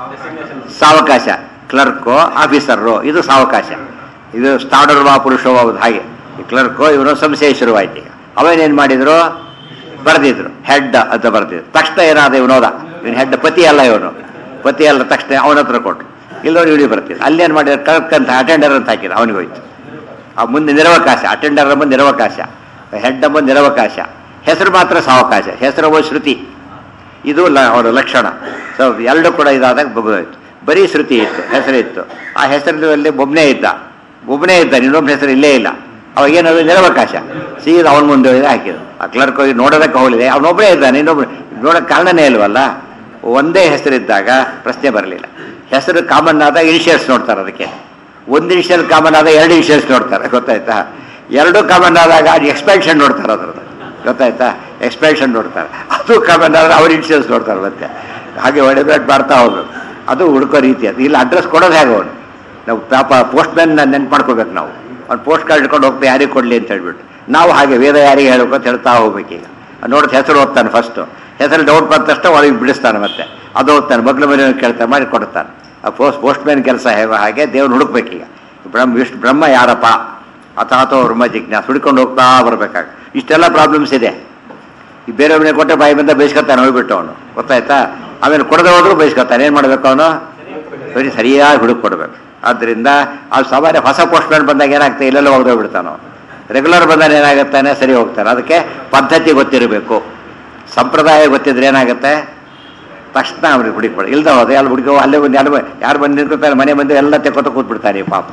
ಸಾವಕಾಶ ಕ್ಲರ್ಕೋ ಆಫೀಸರು ಇದು ಸಾವಕಾಶ ಇದು ಸ್ಟಾರ್ಡರ್ ವಾ ಪುರುಷೋ ಹೌದು ಹಾಗೆ ಈ ಕ್ಲರ್ಕೋ ಇವನು ಸಂಶಯ ಶುರುವಾಯ್ತು ಈಗ ಅವನೇನು ಮಾಡಿದ್ರು ಬರೆದಿದ್ರು ಹೆಡ್ ಅಂತ ಬರೆದಿದ್ರು ತಕ್ಷಣ ಏನಾದ ಇವನೋದ ಇವನು ಹೆಡ್ ಪತಿ ಅಲ್ಲ ಇವನು ಪತಿ ಅಲ್ಲ ತಕ್ಷಣ ಅವನ ಹತ್ರ ಕೊಟ್ಟರು ಇಲ್ಲವ್ರು ಇವನಿಗೆ ಬರ್ತಿದ್ರು ಅಲ್ಲೇನು ಮಾಡಿದ್ರು ಕ್ಲರ್ಕ್ ಅಂತ ಅಟೆಂಡರ್ ಅಂತ ಹಾಕಿದ್ರು ಅವನಿಗೆ ಹೋಯ್ತು ಆ ಮುಂದೆ ನಿರವಕಾಶ ಅಟೆಂಡರ್ ಎಂಬ ನಿರವಕಾಶ ಹೆಡ್ ಎಂಬ ನಿರವಕಾಶ ಹೆಸರು ಮಾತ್ರ ಸಾವಕಾಶ ಹೆಸರು ಎಂಬ ಶ್ರುತಿ ಇದು ಲ ಅವರ ಲಕ್ಷಣ ಸೊ ಎರಡು ಕೂಡ ಇದಾದಾಗ ಬಗ್ಗೋಯ್ತು ಬರೀ ಶ್ರುತಿ ಇತ್ತು ಹೆಸರಿತ್ತು ಆ ಹೆಸರಲ್ಲಿ ಒಬ್ಬನೇ ಇದ್ದ ಒಬ್ಬನೇ ಇದ್ದ ಇನ್ನೊಬ್ಬ ಹೆಸರು ಇಲ್ಲೇ ಇಲ್ಲ ಅವಾಗ ಏನದು ನಿರವಕಾಶ ಸೀದಾ ಅವನ ಮುಂದೆ ಹೋಗಿ ಹಾಕಿದ್ರು ಆ ಕ್ಲರ್ಕ್ ಹೋಗಿ ನೋಡೋದಕ್ಕೆ ಹೋಗಲಿದೆ ಅವನೊಬ್ಬನೇ ಇದ್ದಾನೆ ಇನ್ನೊಬ್ಬ ನೋಡೋಕೆ ಕಾರಣನೇ ಇಲ್ವಲ್ಲ ಒಂದೇ ಹೆಸರಿದ್ದಾಗ ಪ್ರಶ್ನೆ ಬರಲಿಲ್ಲ ಹೆಸರು ಕಾಮನ್ ಆದಾಗ ಇನಿಷಿಯಲ್ಸ್ ನೋಡ್ತಾರೆ ಅದಕ್ಕೆ ಒಂದು ಇನಿಷಿಯಲ್ ಕಾಮನ್ ಆದಾಗ ಎರಡು ಇನಿಷಿಯಲ್ಸ್ ನೋಡ್ತಾರೆ ಗೊತ್ತಾಯ್ತಾ ಎರಡು ಕಾಮನ್ ಆದಾಗ ಅದು ಎಕ್ಸ್ಪ್ಯಾನ್ಷನ್ ನೋಡ್ತಾರೆ ಅದ್ರದ್ದು ಗೊತ್ತಾಯ್ತಾ ಎಕ್ಸ್ಪ್ಯಾನ್ಷನ್ ನೋಡ್ತಾರೆ ಅದು ಕಾಮನ್ ಆದ್ರೆ ಅವ್ರ ಇನ್ಶೂರೆನ್ಸ್ ನೋಡ್ತಾರೆ ಮತ್ತೆ ಹಾಗೆ ಹೊಡೆಬೇಟ್ ಮಾಡ್ತಾ ಹೋಗ್ಬೇಕು ಅದು ಹುಡುಕೋ ರೀತಿ ಅದು ಇಲ್ಲಿ ಅಡ್ರೆಸ್ ಕೊಡೋದು ಹೇಗೆ ಅವನು ನಾವು ಪಾಪ ಪೋಸ್ಟ್ ಮ್ಯಾನ್ ನೆನ್ಪು ಮಾಡ್ಕೋಬೇಕು ನಾವು ಅವ್ನು ಪೋಸ್ಟ್ ಕಾರ್ಡ್ ಇಟ್ಕೊಂಡು ಹೋಗ್ತಾ ಯಾರಿಗೆ ಕೊಡಲಿ ಅಂತ ಹೇಳ್ಬಿಟ್ಟು ನಾವು ಹಾಗೆ ವೇದ ಯಾರಿಗೆ ಹೇಳಬೇಕು ಅಂತ ಹೇಳ್ತಾ ಹೋಗ್ಬೇಕೀಗ ನೋಡಿದ ಹೆಸರು ಓದ್ತಾನೆ ಫಸ್ಟು ಹೆಸರು ಡೌಟ್ ಬಂದ ತಕ್ಷಣ ಒಳಗೆ ಬಿಡಿಸ್ತಾನೆ ಮತ್ತೆ ಅದು ಓದ್ತಾನೆ ಮಗ್ಲ ಮನೆ ಕೇಳ್ತಾನೆ ಮಾಡಿ ಕೊಡ್ತಾನೆ ಆ ಪೋಸ್ಟ್ ಪೋಸ್ಟ್ ಮ್ಯಾನ್ ಕೆಲಸ ಹೇಗೋ ಹಾಗೆ ದೇವ್ರು ಹುಡುಕ್ಬೇಕೀಗ ಬ್ರಹ್ಮ ವಿಷ್ಣು ಬ್ರಹ್ಮ ಯಾರಪ್ಪ ಅಥಾತೋ ಬ್ರಹ್ಮ ಜಿಜ್ಞಾಸ ಹುಡ್ಕೊಂಡು ಹೋಗ್ತಾ ಬರ್ಬೇಕಾಗ ಇಷ್ಟೆಲ್ಲ ಪ್ರಾಬ್ಲಮ್ಸ್ ಇದೆ ಈ ಬೇರೆ ಮನೆ ಕೊಟ್ಟೆ ಬಾಯಿ ಬಂದ ಬೈಸ್ಕೊತಾನೆ ಹೋಗ್ಬಿಟ್ಟು ಅವನು ಗೊತ್ತಾಯ್ತಾ ಆಮೇಲೆ ಕೊಡದೆ ಹೋದ್ರು ಬೈಸ್ಕೊತಾನೆ ಏನು ಮಾಡಬೇಕು ಅವನು ಬರೀ ಸರಿಯಾಗಿ ಹುಡುಕ್ ಕೊಡಬೇಕು ಆದ್ದರಿಂದ ಆ ಸಾಮಾನ್ಯ ಹೊಸ ಪೋಸ್ಟ್ ಮ್ಯಾನ್ ಬಂದಾಗ ಏನಾಗ್ತದೆ ಇಲ್ಲೆಲ್ಲ ಹೋಗ್ಬಿಡ್ತಾನೆ ಅವನು ರೆಗ್ಯುಲರ್ ಬಂದಾಗ ಏನಾಗುತ್ತಾನೆ ಸರಿ ಹೋಗ್ತಾನೆ ಅದಕ್ಕೆ ಪದ್ಧತಿ ಗೊತ್ತಿರಬೇಕು ಸಂಪ್ರದಾಯ ಗೊತ್ತಿದ್ರೆ ಏನಾಗುತ್ತೆ ತಕ್ಷಣ ಅವ್ರಿಗೆ ಹುಡುಕ್ಬಿಡ ಇಲ್ದ ಹೋದ್ರೆ ಅಲ್ಲಿ ಹುಡುಕೋ ಅಲ್ಲೇ ಬಂದು ಯಾರು ಯಾರು ಬಂದು ನಿಂತ್ಕೊತಾರೆ ಮನೆ ಬಂದು ಎಲ್ಲ ತೆಕ್ಕೊತ ಕೂತ್ಬಿಡ್ತಾರೆ ಪಾಪ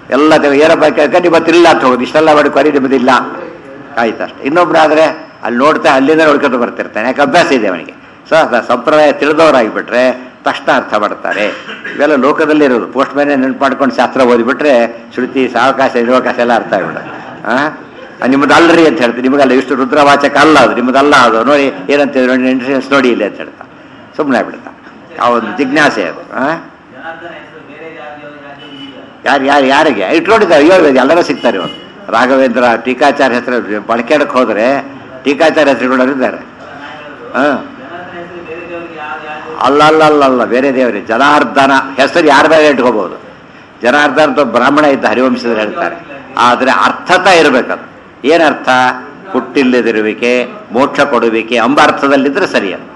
ಎಲ್ಲ ತೆಗೆ ಏನಪ್ಪ ಕಣ್ಣಿ ಗೊತ್ತಿಲ್ಲ ಅಂತ ಹೋಗುದು ಇಷ್ಟೆಲ್ಲ ಮಾಡಿ ಕೊರಿ ನಿಮ್ಮದಿಲ್ಲ ಆಯ್ತು ಅಷ್ಟೇ ಇನ್ನೊಬ್ರಾದ್ರೆ ಅಲ್ಲಿ ನೋಡ್ತಾ ಅಲ್ಲಿಂದ ನೋಡ್ಕೊಂಡು ಬರ್ತಿರ್ತಾನೆ ಯಾಕೆ ಅಭ್ಯಾಸ ಇದೆ ಅವನಿಗೆ ಸೊ ಅದ ಸಂಪ್ರದಾಯ ತಿಳಿದವರಾಗಿಬಿಟ್ರೆ ತಕ್ಷಣ ಅರ್ಥ ಮಾಡ್ತಾರೆ ಇವೆಲ್ಲ ಲೋಕದಲ್ಲಿ ಇರೋದು ಪೋಸ್ಟ್ ಮ್ಯಾನ್ ನೆನ್ಪು ಮಾಡ್ಕೊಂಡು ಶಾಸ್ತ್ರ ಓದಿಬಿಟ್ರೆ ಶ್ರುತಿ ಸಾವಕಾಶ ನಿರವಕಾಶ ಎಲ್ಲ ಅರ್ಥ ಆಗ್ಬಿಡುತ್ತೆ ಆ ನಿಮ್ಮದು ಅಲ್ರಿ ಅಂತ ಹೇಳ್ತೀನಿ ನಿಮಗಲ್ಲ ಇಷ್ಟು ರುದ್ರವಾಚಕ ಅಲ್ಲ ಅದು ನಿಮ್ಮದಲ್ಲ ಅದು ನೋಡಿ ಏನಂತ ನೋಡಿ ಇಂಟ್ರೆನ್ಸ್ ನೋಡಿ ಇಲ್ಲಿ ಅಂತ ಹೇಳ್ತಾ ಸುಮ್ಮನೆ ಆಗ್ಬಿಡ್ತಾ ಆ ಒಂದು ಜಿಜ್ಞಾಸೆ ಅದು ಆ ಯಾರು ಯಾರು ಯಾರಿಗೆ ಇಟ್ಕೊಂಡಿದ್ದಾರೆ ಅಯ್ಯೋ ಇವಾಗ ಎಲ್ಲರೂ ಸಿಗ್ತಾರೆ ಇವರು ರಾಘವೇಂದ್ರ ಟೀಕಾಚಾರ್ಯ ಹೆಸರು ಬಳಕೆಡಕ್ಕೆ ಹೋದರೆ ಟೀಕಾಚಾರ್ಯ ಹೆಸರುಗಳು ಇದ್ದಾರೆ ಹಾಂ ಅಲ್ಲ ಅಲ್ಲ ಅಲ್ಲ ಅಲ್ಲ ಬೇರೆ ದೇವರೇ ಜನಾರ್ದನ ಹೆಸರು ಯಾರ ಮೇಲೆ ಇಟ್ಕೋಬಹುದು ಜನಾರ್ದನ ಅಂತ ಬ್ರಾಹ್ಮಣ ಇದ್ದ ಹರಿವಂಶದಲ್ಲಿ ಹೇಳ್ತಾರೆ ಆದರೆ ಅರ್ಥತ ಇರಬೇಕದು ಏನರ್ಥ ಹುಟ್ಟಿಲ್ಲದಿರುವಿಕೆ ಮೋಕ್ಷ ಕೊಡುವಿಕೆ ಎಂಬ ಅರ್ಥದಲ್ಲಿದ್ರೆ ಸರಿ ಅದು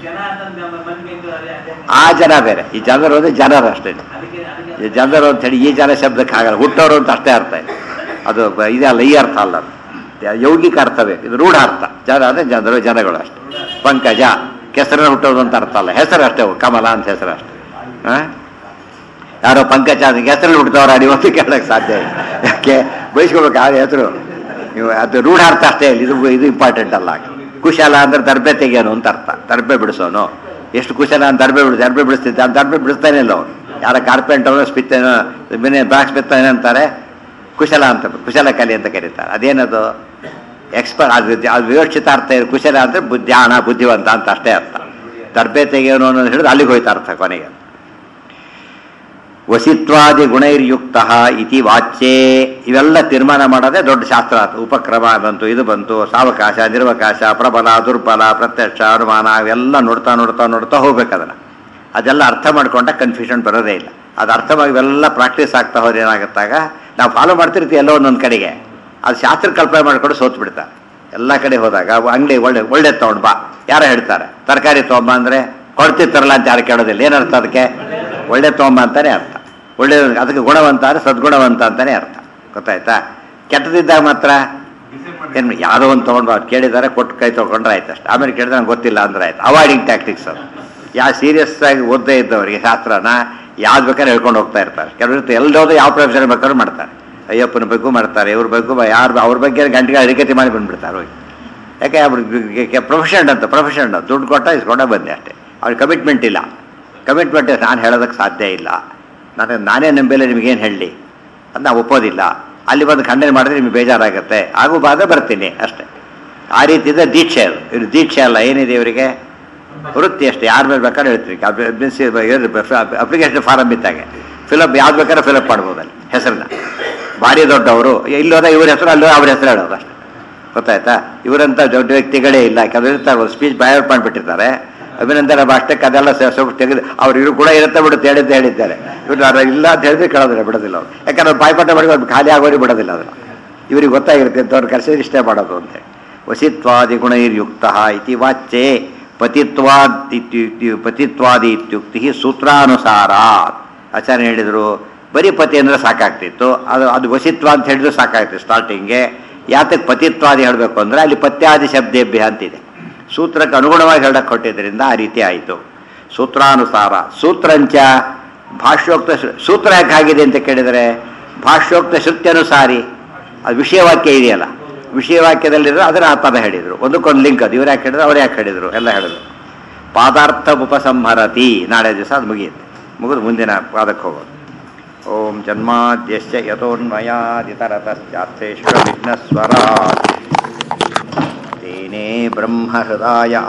ಆ ಜನ ಬೇರೆ ಈ ಜನರು ಅಂದ್ರೆ ಜನರು ಅಷ್ಟೇ ಈ ಜನರು ಅಂತ ಹೇಳಿ ಈ ಜನ ಶಬ್ದಕ್ಕೆ ಆಗಲ್ಲ ಹುಟ್ಟೋರು ಅಂತ ಅಷ್ಟೇ ಅರ್ಥ ಇದೆ ಅದು ಬ- ಇದಲ್ಲ ಈ ಅರ್ಥ ಅಲ್ಲ ಅದು ಯ- ಯೌಗಿಕ ಅರ್ಥವೇ ಇದು ರೂಢ ಅರ್ಥ ಜನ ಅಂದ್ರೆ ಜನರು ಜನಗಳು ಅಷ್ಟೇ ಪಂಕಜ ಕೆಸರ ಹುಟ್ಟೋದು ಅಂತ ಅರ್ಥ ಅಲ್ಲ ಹೆಸರು ಅಷ್ಟೇ ಅವು, ಕಮಲ ಅಂತ ಹೆಸರು ಅಷ್ಟೇ ಆ? ಯಾರೋ ಪಂಕಜ ಅಂತ ಹೆಸರಲ್ಲಿ ಹುಟ್ಟಿದವ್ರ ಇವತ್ತು ಕೇಳಕ್ಕೆ ಸಾಧ್ಯ ಇಲ್ಲ ಯಾಕೆ ಬಯಸ್ಕೋಬೇಕು ಆ ಹೆಸರು ನೀವು ಅದು ರೂಢ ಅರ್ಥ ಅಷ್ಟೇ ಇಲ್ಲ ಇದು ಇದು ಇಂಪಾರ್ಟೆಂಟ್ ಅಲ್ಲ ಕುಶಲ ಅಂದ್ರೆ ದರ್ಬೆ ತೆಗಿಯೋನು ಅಂತ ಅರ್ಥ ದರ್ಬೆ ಬಿಡಿಸೋನು ಎಷ್ಟು ಕುಶಲ ಅಂತ ದರ್ಬೆ ಬಿಡಿಸ್ ದರ್ಬೆ ಬಿಡಿಸ್ತಿದ್ದೆ ಆ ದರ್ಬೆ ಬಿಡಿಸ್ತಾನೆ ಇಲ್ಲ ಅವನು ಯಾರ ಕಾರ್ಪೆಂಟರ್ ಸ್ಪಿತ್ ಬಿನೆ ಬ್ಲಾಕ್ ಸ್ಮಿತ್ ಏನಂತಾರೆ ಕುಶಲ ಅಂತ ಕುಶಲ ಕಲೆ ಅಂತ ಕರೀತಾರೆ ಅದೇನದು ಎಕ್ಸ್ಪರ್ಟ್ ಅದು ಅದು ವಿವಕ್ಷಿತ ಅರ್ಥ ಇದೆ ಕುಶಲ ಅಂದ್ರೆ ಬುದ್ಧಿ ಜ್ಞಾನ ಬುದ್ಧಿವಂತ ಅಂತ ಅಷ್ಟೇ ಅರ್ಥ ದರ್ಬೆ ತೆಗೆಯೋನು ಅನ್ನೋದು ಹಿಡಿದು ಅಲ್ಲಿಗೆ ಹೋಯ್ತು ಅರ್ಥ ಕೊನೆಗೆ ವಸಿತ್ವಾದಿ ಗುಣೈರ್ಯುಕ್ತ ಇತಿ ವಾಚ್ಯೇ ಇವೆಲ್ಲ ತೀರ್ಮಾನ ಮಾಡೋದೇ ದೊಡ್ಡ ಶಾಸ್ತ್ರ ಆಯ್ತು ಉಪಕ್ರಮ ಬಂತು ಇದು ಬಂತು ಸಾವಕಾಶ ನಿರ್ವಕಾಶ ಪ್ರಬಲ ದುರ್ಬಲ ಪ್ರತ್ಯಕ್ಷ ಅನುಮಾನ ಇವೆಲ್ಲ ನೋಡ್ತಾ ನೋಡ್ತಾ ನೋಡ್ತಾ ಹೋಗ್ಬೇಕು ಅದನ್ನ ಅದೆಲ್ಲ ಅರ್ಥ ಮಾಡ್ಕೊಂಡ ಕನ್ಫ್ಯೂಷನ್ ಬರೋದೇ ಇಲ್ಲ ಅದು ಅರ್ಥವಾಗಿ ಇವೆಲ್ಲ ಪ್ರಾಕ್ಟೀಸ್ ಆಗ್ತಾ ಹೋದ್ರೆ ಏನಾಗುತ್ತಾಗ ನಾವು ಫಾಲೋ ಮಾಡ್ತಿರ್ತೀವಿ ಎಲ್ಲೋ ಒಂದೊಂದು ಕಡೆಗೆ ಅದು ಶಾಸ್ತ್ರ ಕಲ್ಪನೆ ಮಾಡ್ಕೊಂಡು ಸೋತ್ ಬಿಡ್ತಾರೆ ಎಲ್ಲ ಕಡೆ ಹೋದಾಗ ಅವು ಅಂಗಡಿ ಒಳ್ಳೆ ಒಳ್ಳೆ ತಗೊಂಡು ಬಾ ಯಾರೋ ಹೇಳ್ತಾರೆ ತರಕಾರಿ ತೊಗೊಂಬ ಅಂದ್ರೆ ಕೊಡ್ತಿರ್ತಾರಲ್ಲ ಅಂತ ಯಾರು ಕೇಳೋದಿಲ್ಲ ಏನರ್ಥ ಅದಕ್ಕೆ ಒಳ್ಳೆ ತೊಗೊಂಬ ಅಂತಾನೆ ಅರ್ಥ ಒಳ್ಳೆ ಅದಕ್ಕೆ ಗುಣವಂತ ಅಂದ್ರೆ ಸದ್ಗುಣವಂತ ಅಂತಾನೆ ಅರ್ಥ ಗೊತ್ತಾಯ್ತಾ ಕೆಟ್ಟದಿದ್ದಾಗ ಮಾತ್ರ ಏನು ಯಾವುದೋ ಒಂದು ತೊಗೊಂಡು ಅವ್ರು ಕೇಳಿದ್ದಾರೆ ಕೊಟ್ಟು ಕೈ ತೊಗೊಂಡ್ರೆ ಆಯ್ತು ಅಷ್ಟೇ ಆಮೇಲೆ ಕೇಳಿದ್ರೆ ನಂಗೆ ಗೊತ್ತಿಲ್ಲ ಅಂದ್ರೆ ಆಯ್ತು ಅವಾಯ್ಡಿಂಗ್ ಟ್ಯಾಕ್ಟಿಕ್ಸ್ ಅದು ಯಾವ ಸೀರಿಯಸ್ ಆಗಿ ಓದದೇ ಇದ್ದವರಿಗೆ ಶಾಸ್ತ್ರನ ಯಾವ್ದು ಬೇಕಾದ್ರೆ ಹೇಳ್ಕೊಂಡು ಹೋಗ್ತಾ ಇರ್ತಾರೆ ಕೆಲವರು ಎಲ್ಲೋದು ಯಾವ ಪ್ರೊಫೆಷನ್ ಬೇಕಾದ್ರೂ ಮಾಡ್ತಾರೆ ಅಯ್ಯಪ್ಪನ ಬಗ್ಗೆ ಮಾಡ್ತಾರೆ ಇವ್ರ ಬಗ್ಗೆ ಯಾರು ಅವ್ರ ಬಗ್ಗೆ ಗಂಟೆಗೆ ಅರಿಕತೆ ಮಾಡಿ ಬಂದ್ಬಿಡ್ತಾರೆ ಹೋಗಿ ಯಾಕೆ ಅವ್ರಿಗೆ ಪ್ರೊಫೆಷನ್ ಅಂತ ಪ್ರೊಫೆಷನ್ ಅಂತ ದುಡ್ಡು ಕೊಟ್ಟ ಇಸ್ಕೊಂಡ ಬಂದೆ ಅಷ್ಟೇ ಅವ್ರಿಗೆ ಕಮಿಟ್ಮೆಂಟ್ ಇಲ್ಲ ಕಮಿಟ್ಮೆಂಟ್ ನಾನು ಹೇಳೋದಕ್ಕೆ ಸಾಧ್ಯ ಇಲ್ಲ ನಾನು ನಾನೇ ನಂಬೇಲೆ ನಿಮಗೇನು ಹೇಳಲಿ ಅದು ನಾವು ಒಪ್ಪೋದಿಲ್ಲ ಅಲ್ಲಿ ಬಂದು ಖಂಡನೆ ಮಾಡಿದ್ರೆ ನಿಮಗೆ ಬೇಜಾರಾಗುತ್ತೆ ಆಗು ಬಾದ ಬರ್ತೀನಿ ಅಷ್ಟೇ ಆ ರೀತಿ ಇದೆ ದೀಕ್ಷೆ ಅದು ಇದು ದೀಕ್ಷೆ ಅಲ್ಲ ಏನಿದೆ ಇವರಿಗೆ ವೃತ್ತಿ ಅಷ್ಟೇ ಯಾರ ಮೇಲೆ ಬೇಕಾದ್ರೆ ಹೇಳ್ತೀವಿ ಅಪ್ಲಿಕೇಶನ್ ಫಾರಮ್ ಇದ್ದಾಗೆ ಫಿಲಪ್ ಯಾವ್ದು ಬೇಕಾದ್ರೆ ಫಿಲಪ್ ಮಾಡ್ಬೋದು ಅಲ್ಲಿ ಹೆಸರನ್ನ ಭಾರಿ ದೊಡ್ಡವರು ಇಲ್ಲೋದ ಇವ್ರ ಹೆಸರು ಅಲ್ಲೋ ಅವ್ರ ಹೆಸರು ಹೇಳೋದು ಅಷ್ಟೇ ಗೊತ್ತಾಯ್ತಾ ಇವರಂತ ದೊಡ್ಡ ವ್ಯಕ್ತಿಗಳೇ ಇಲ್ಲ ಕೆಲವರು ಇರ್ತಾರೆ ಒಂದು ಸ್ಪೀಚ್ ಬಯರ್ ಮಾಡಿಬಿಟ್ಟಿರ್ತಾರೆ ಅಭಿನಂದನೆ ಅಷ್ಟಕ್ಕೆ ಅದೆಲ್ಲ ಸ- ಸ್ವಲ್ಪ ತೆಗೆದು ಅವ್ರು ಇವರು ಕೂಡ ಇರುತ್ತೆ ಬಿಡುತ್ತೆ ಹೇಳಿದ್ದೆ ಹೇಳಿದ್ದಾರೆ ಇವ್ರು ಅದು ಇಲ್ಲ ಅಂತ ಹೇಳಿದ್ರೆ ಕೇಳೋದಿಲ್ಲ ಬಿಡೋದಿಲ್ಲ ಅವ್ರು ಯಾಕಂದ್ರೆ ಅವ್ರು ಬಾಯ್ಪಾಠ ಮಾಡಿ ಅವ್ರು ಖಾಲಿ ಆಗೋರಿಗೆ ಬಿಡೋದಿಲ್ಲ ಅದನ್ನು ಇವ್ರಿಗೆ ಗೊತ್ತಾಗಿರುತ್ತೆ ಅಂತ ಅವ್ರು ಕರೆಸಿದ್ರೆ ಇಷ್ಟೇ ಮಾಡೋದು ಅಂತ ವಸಿತ್ವಾದಿ ಗುಣೈರ್ಯುಕ್ತ ಇತಿ ವಾಚ್ಯೆ ಪತಿತ್ವಾದ್ ಇತ್ಯು- ಪತಿತ್ವಾದಿ ಇತ್ಯುಕ್ತಿ ಸೂತ್ರಾನುಸಾರ ಆಚಾರ್ಯ ಹೇಳಿದರು ಬರೀ ಪತಿ ಅಂದ್ರೆ ಸಾಕಾಗ್ತಿತ್ತು ಅದು ಅದು ವಸಿತ್ವ ಅಂತ ಹೇಳಿದ್ರು ಸಾಕಾಗ್ತಿತ್ತು ಸ್ಟಾರ್ಟಿಂಗ್ಗೆ ಯಾತಕ್ಕೆ ಪತಿತ್ವಾದಿ ಹೇಳಬೇಕು ಅಂದ್ರೆ ಅಲ್ಲಿ ಪತ್ಯಾದಿ ಶಬ್ದೇಭ್ಯ ಅಂತಿದೆ ಸೂತ್ರಕ್ಕೆ ಅನುಗುಣವಾಗಿ ಹೇಳಕ್ಕೆ ಕೊಟ್ಟಿದ್ದರಿಂದ ಆ ರೀತಿ ಆಯಿತು ಸೂತ್ರಾನುಸಾರ ಸೂತ್ರಂಚ ಭಾಷ್ಯೋಕ್ತ ಶ್ರು- ಸೂತ್ರ ಯಾಕೆ ಆಗಿದೆ ಅಂತ ಕೇಳಿದರೆ ಭಾಷ್ಯೋಕ್ತ ಶ್ರುತ್ಯನುಸಾರಿ ಅದು ವಿಷಯವಾಕ್ಯ ಇದೆಯಲ್ಲ ವಿಷಯವಾಕ್ಯದಲ್ಲಿರೋ ಅದರ ಪದ ಹೇಳಿದರು ಒಂದಕ್ಕೊಂದು ಲಿಂಕ್ ಅದು ಇವ್ರು ಯಾಕೆ ಹೇಳಿದ್ರು ಅವ್ರು ಯಾಕೆ ಹೇಳಿದರು ಎಲ್ಲ ಹೇಳಿದ್ರು ಪಾದಾರ್ಥ ಉಪಸಂಹರತಿ ನಾಳೆ ದಿವಸ ಅದು ಮುಗಿಯುತ್ತೆ ಮುಗಿದು ಮುಂದಿನ ಪಾದಕ್ಕೆ ಹೋಗೋದು ಓಂ ಜನ್ಮಾದ್ಯಶ್ಚ ಯಥೋನ್ಮಯಾದಿತರತಶ್ಚಾರ್ಥೇಶ್ವ ವಿಘ್ನಸ್ವರಾಟ್ ತೇನೇ ಬ್ರಹ್ಮ ಹೃದಯ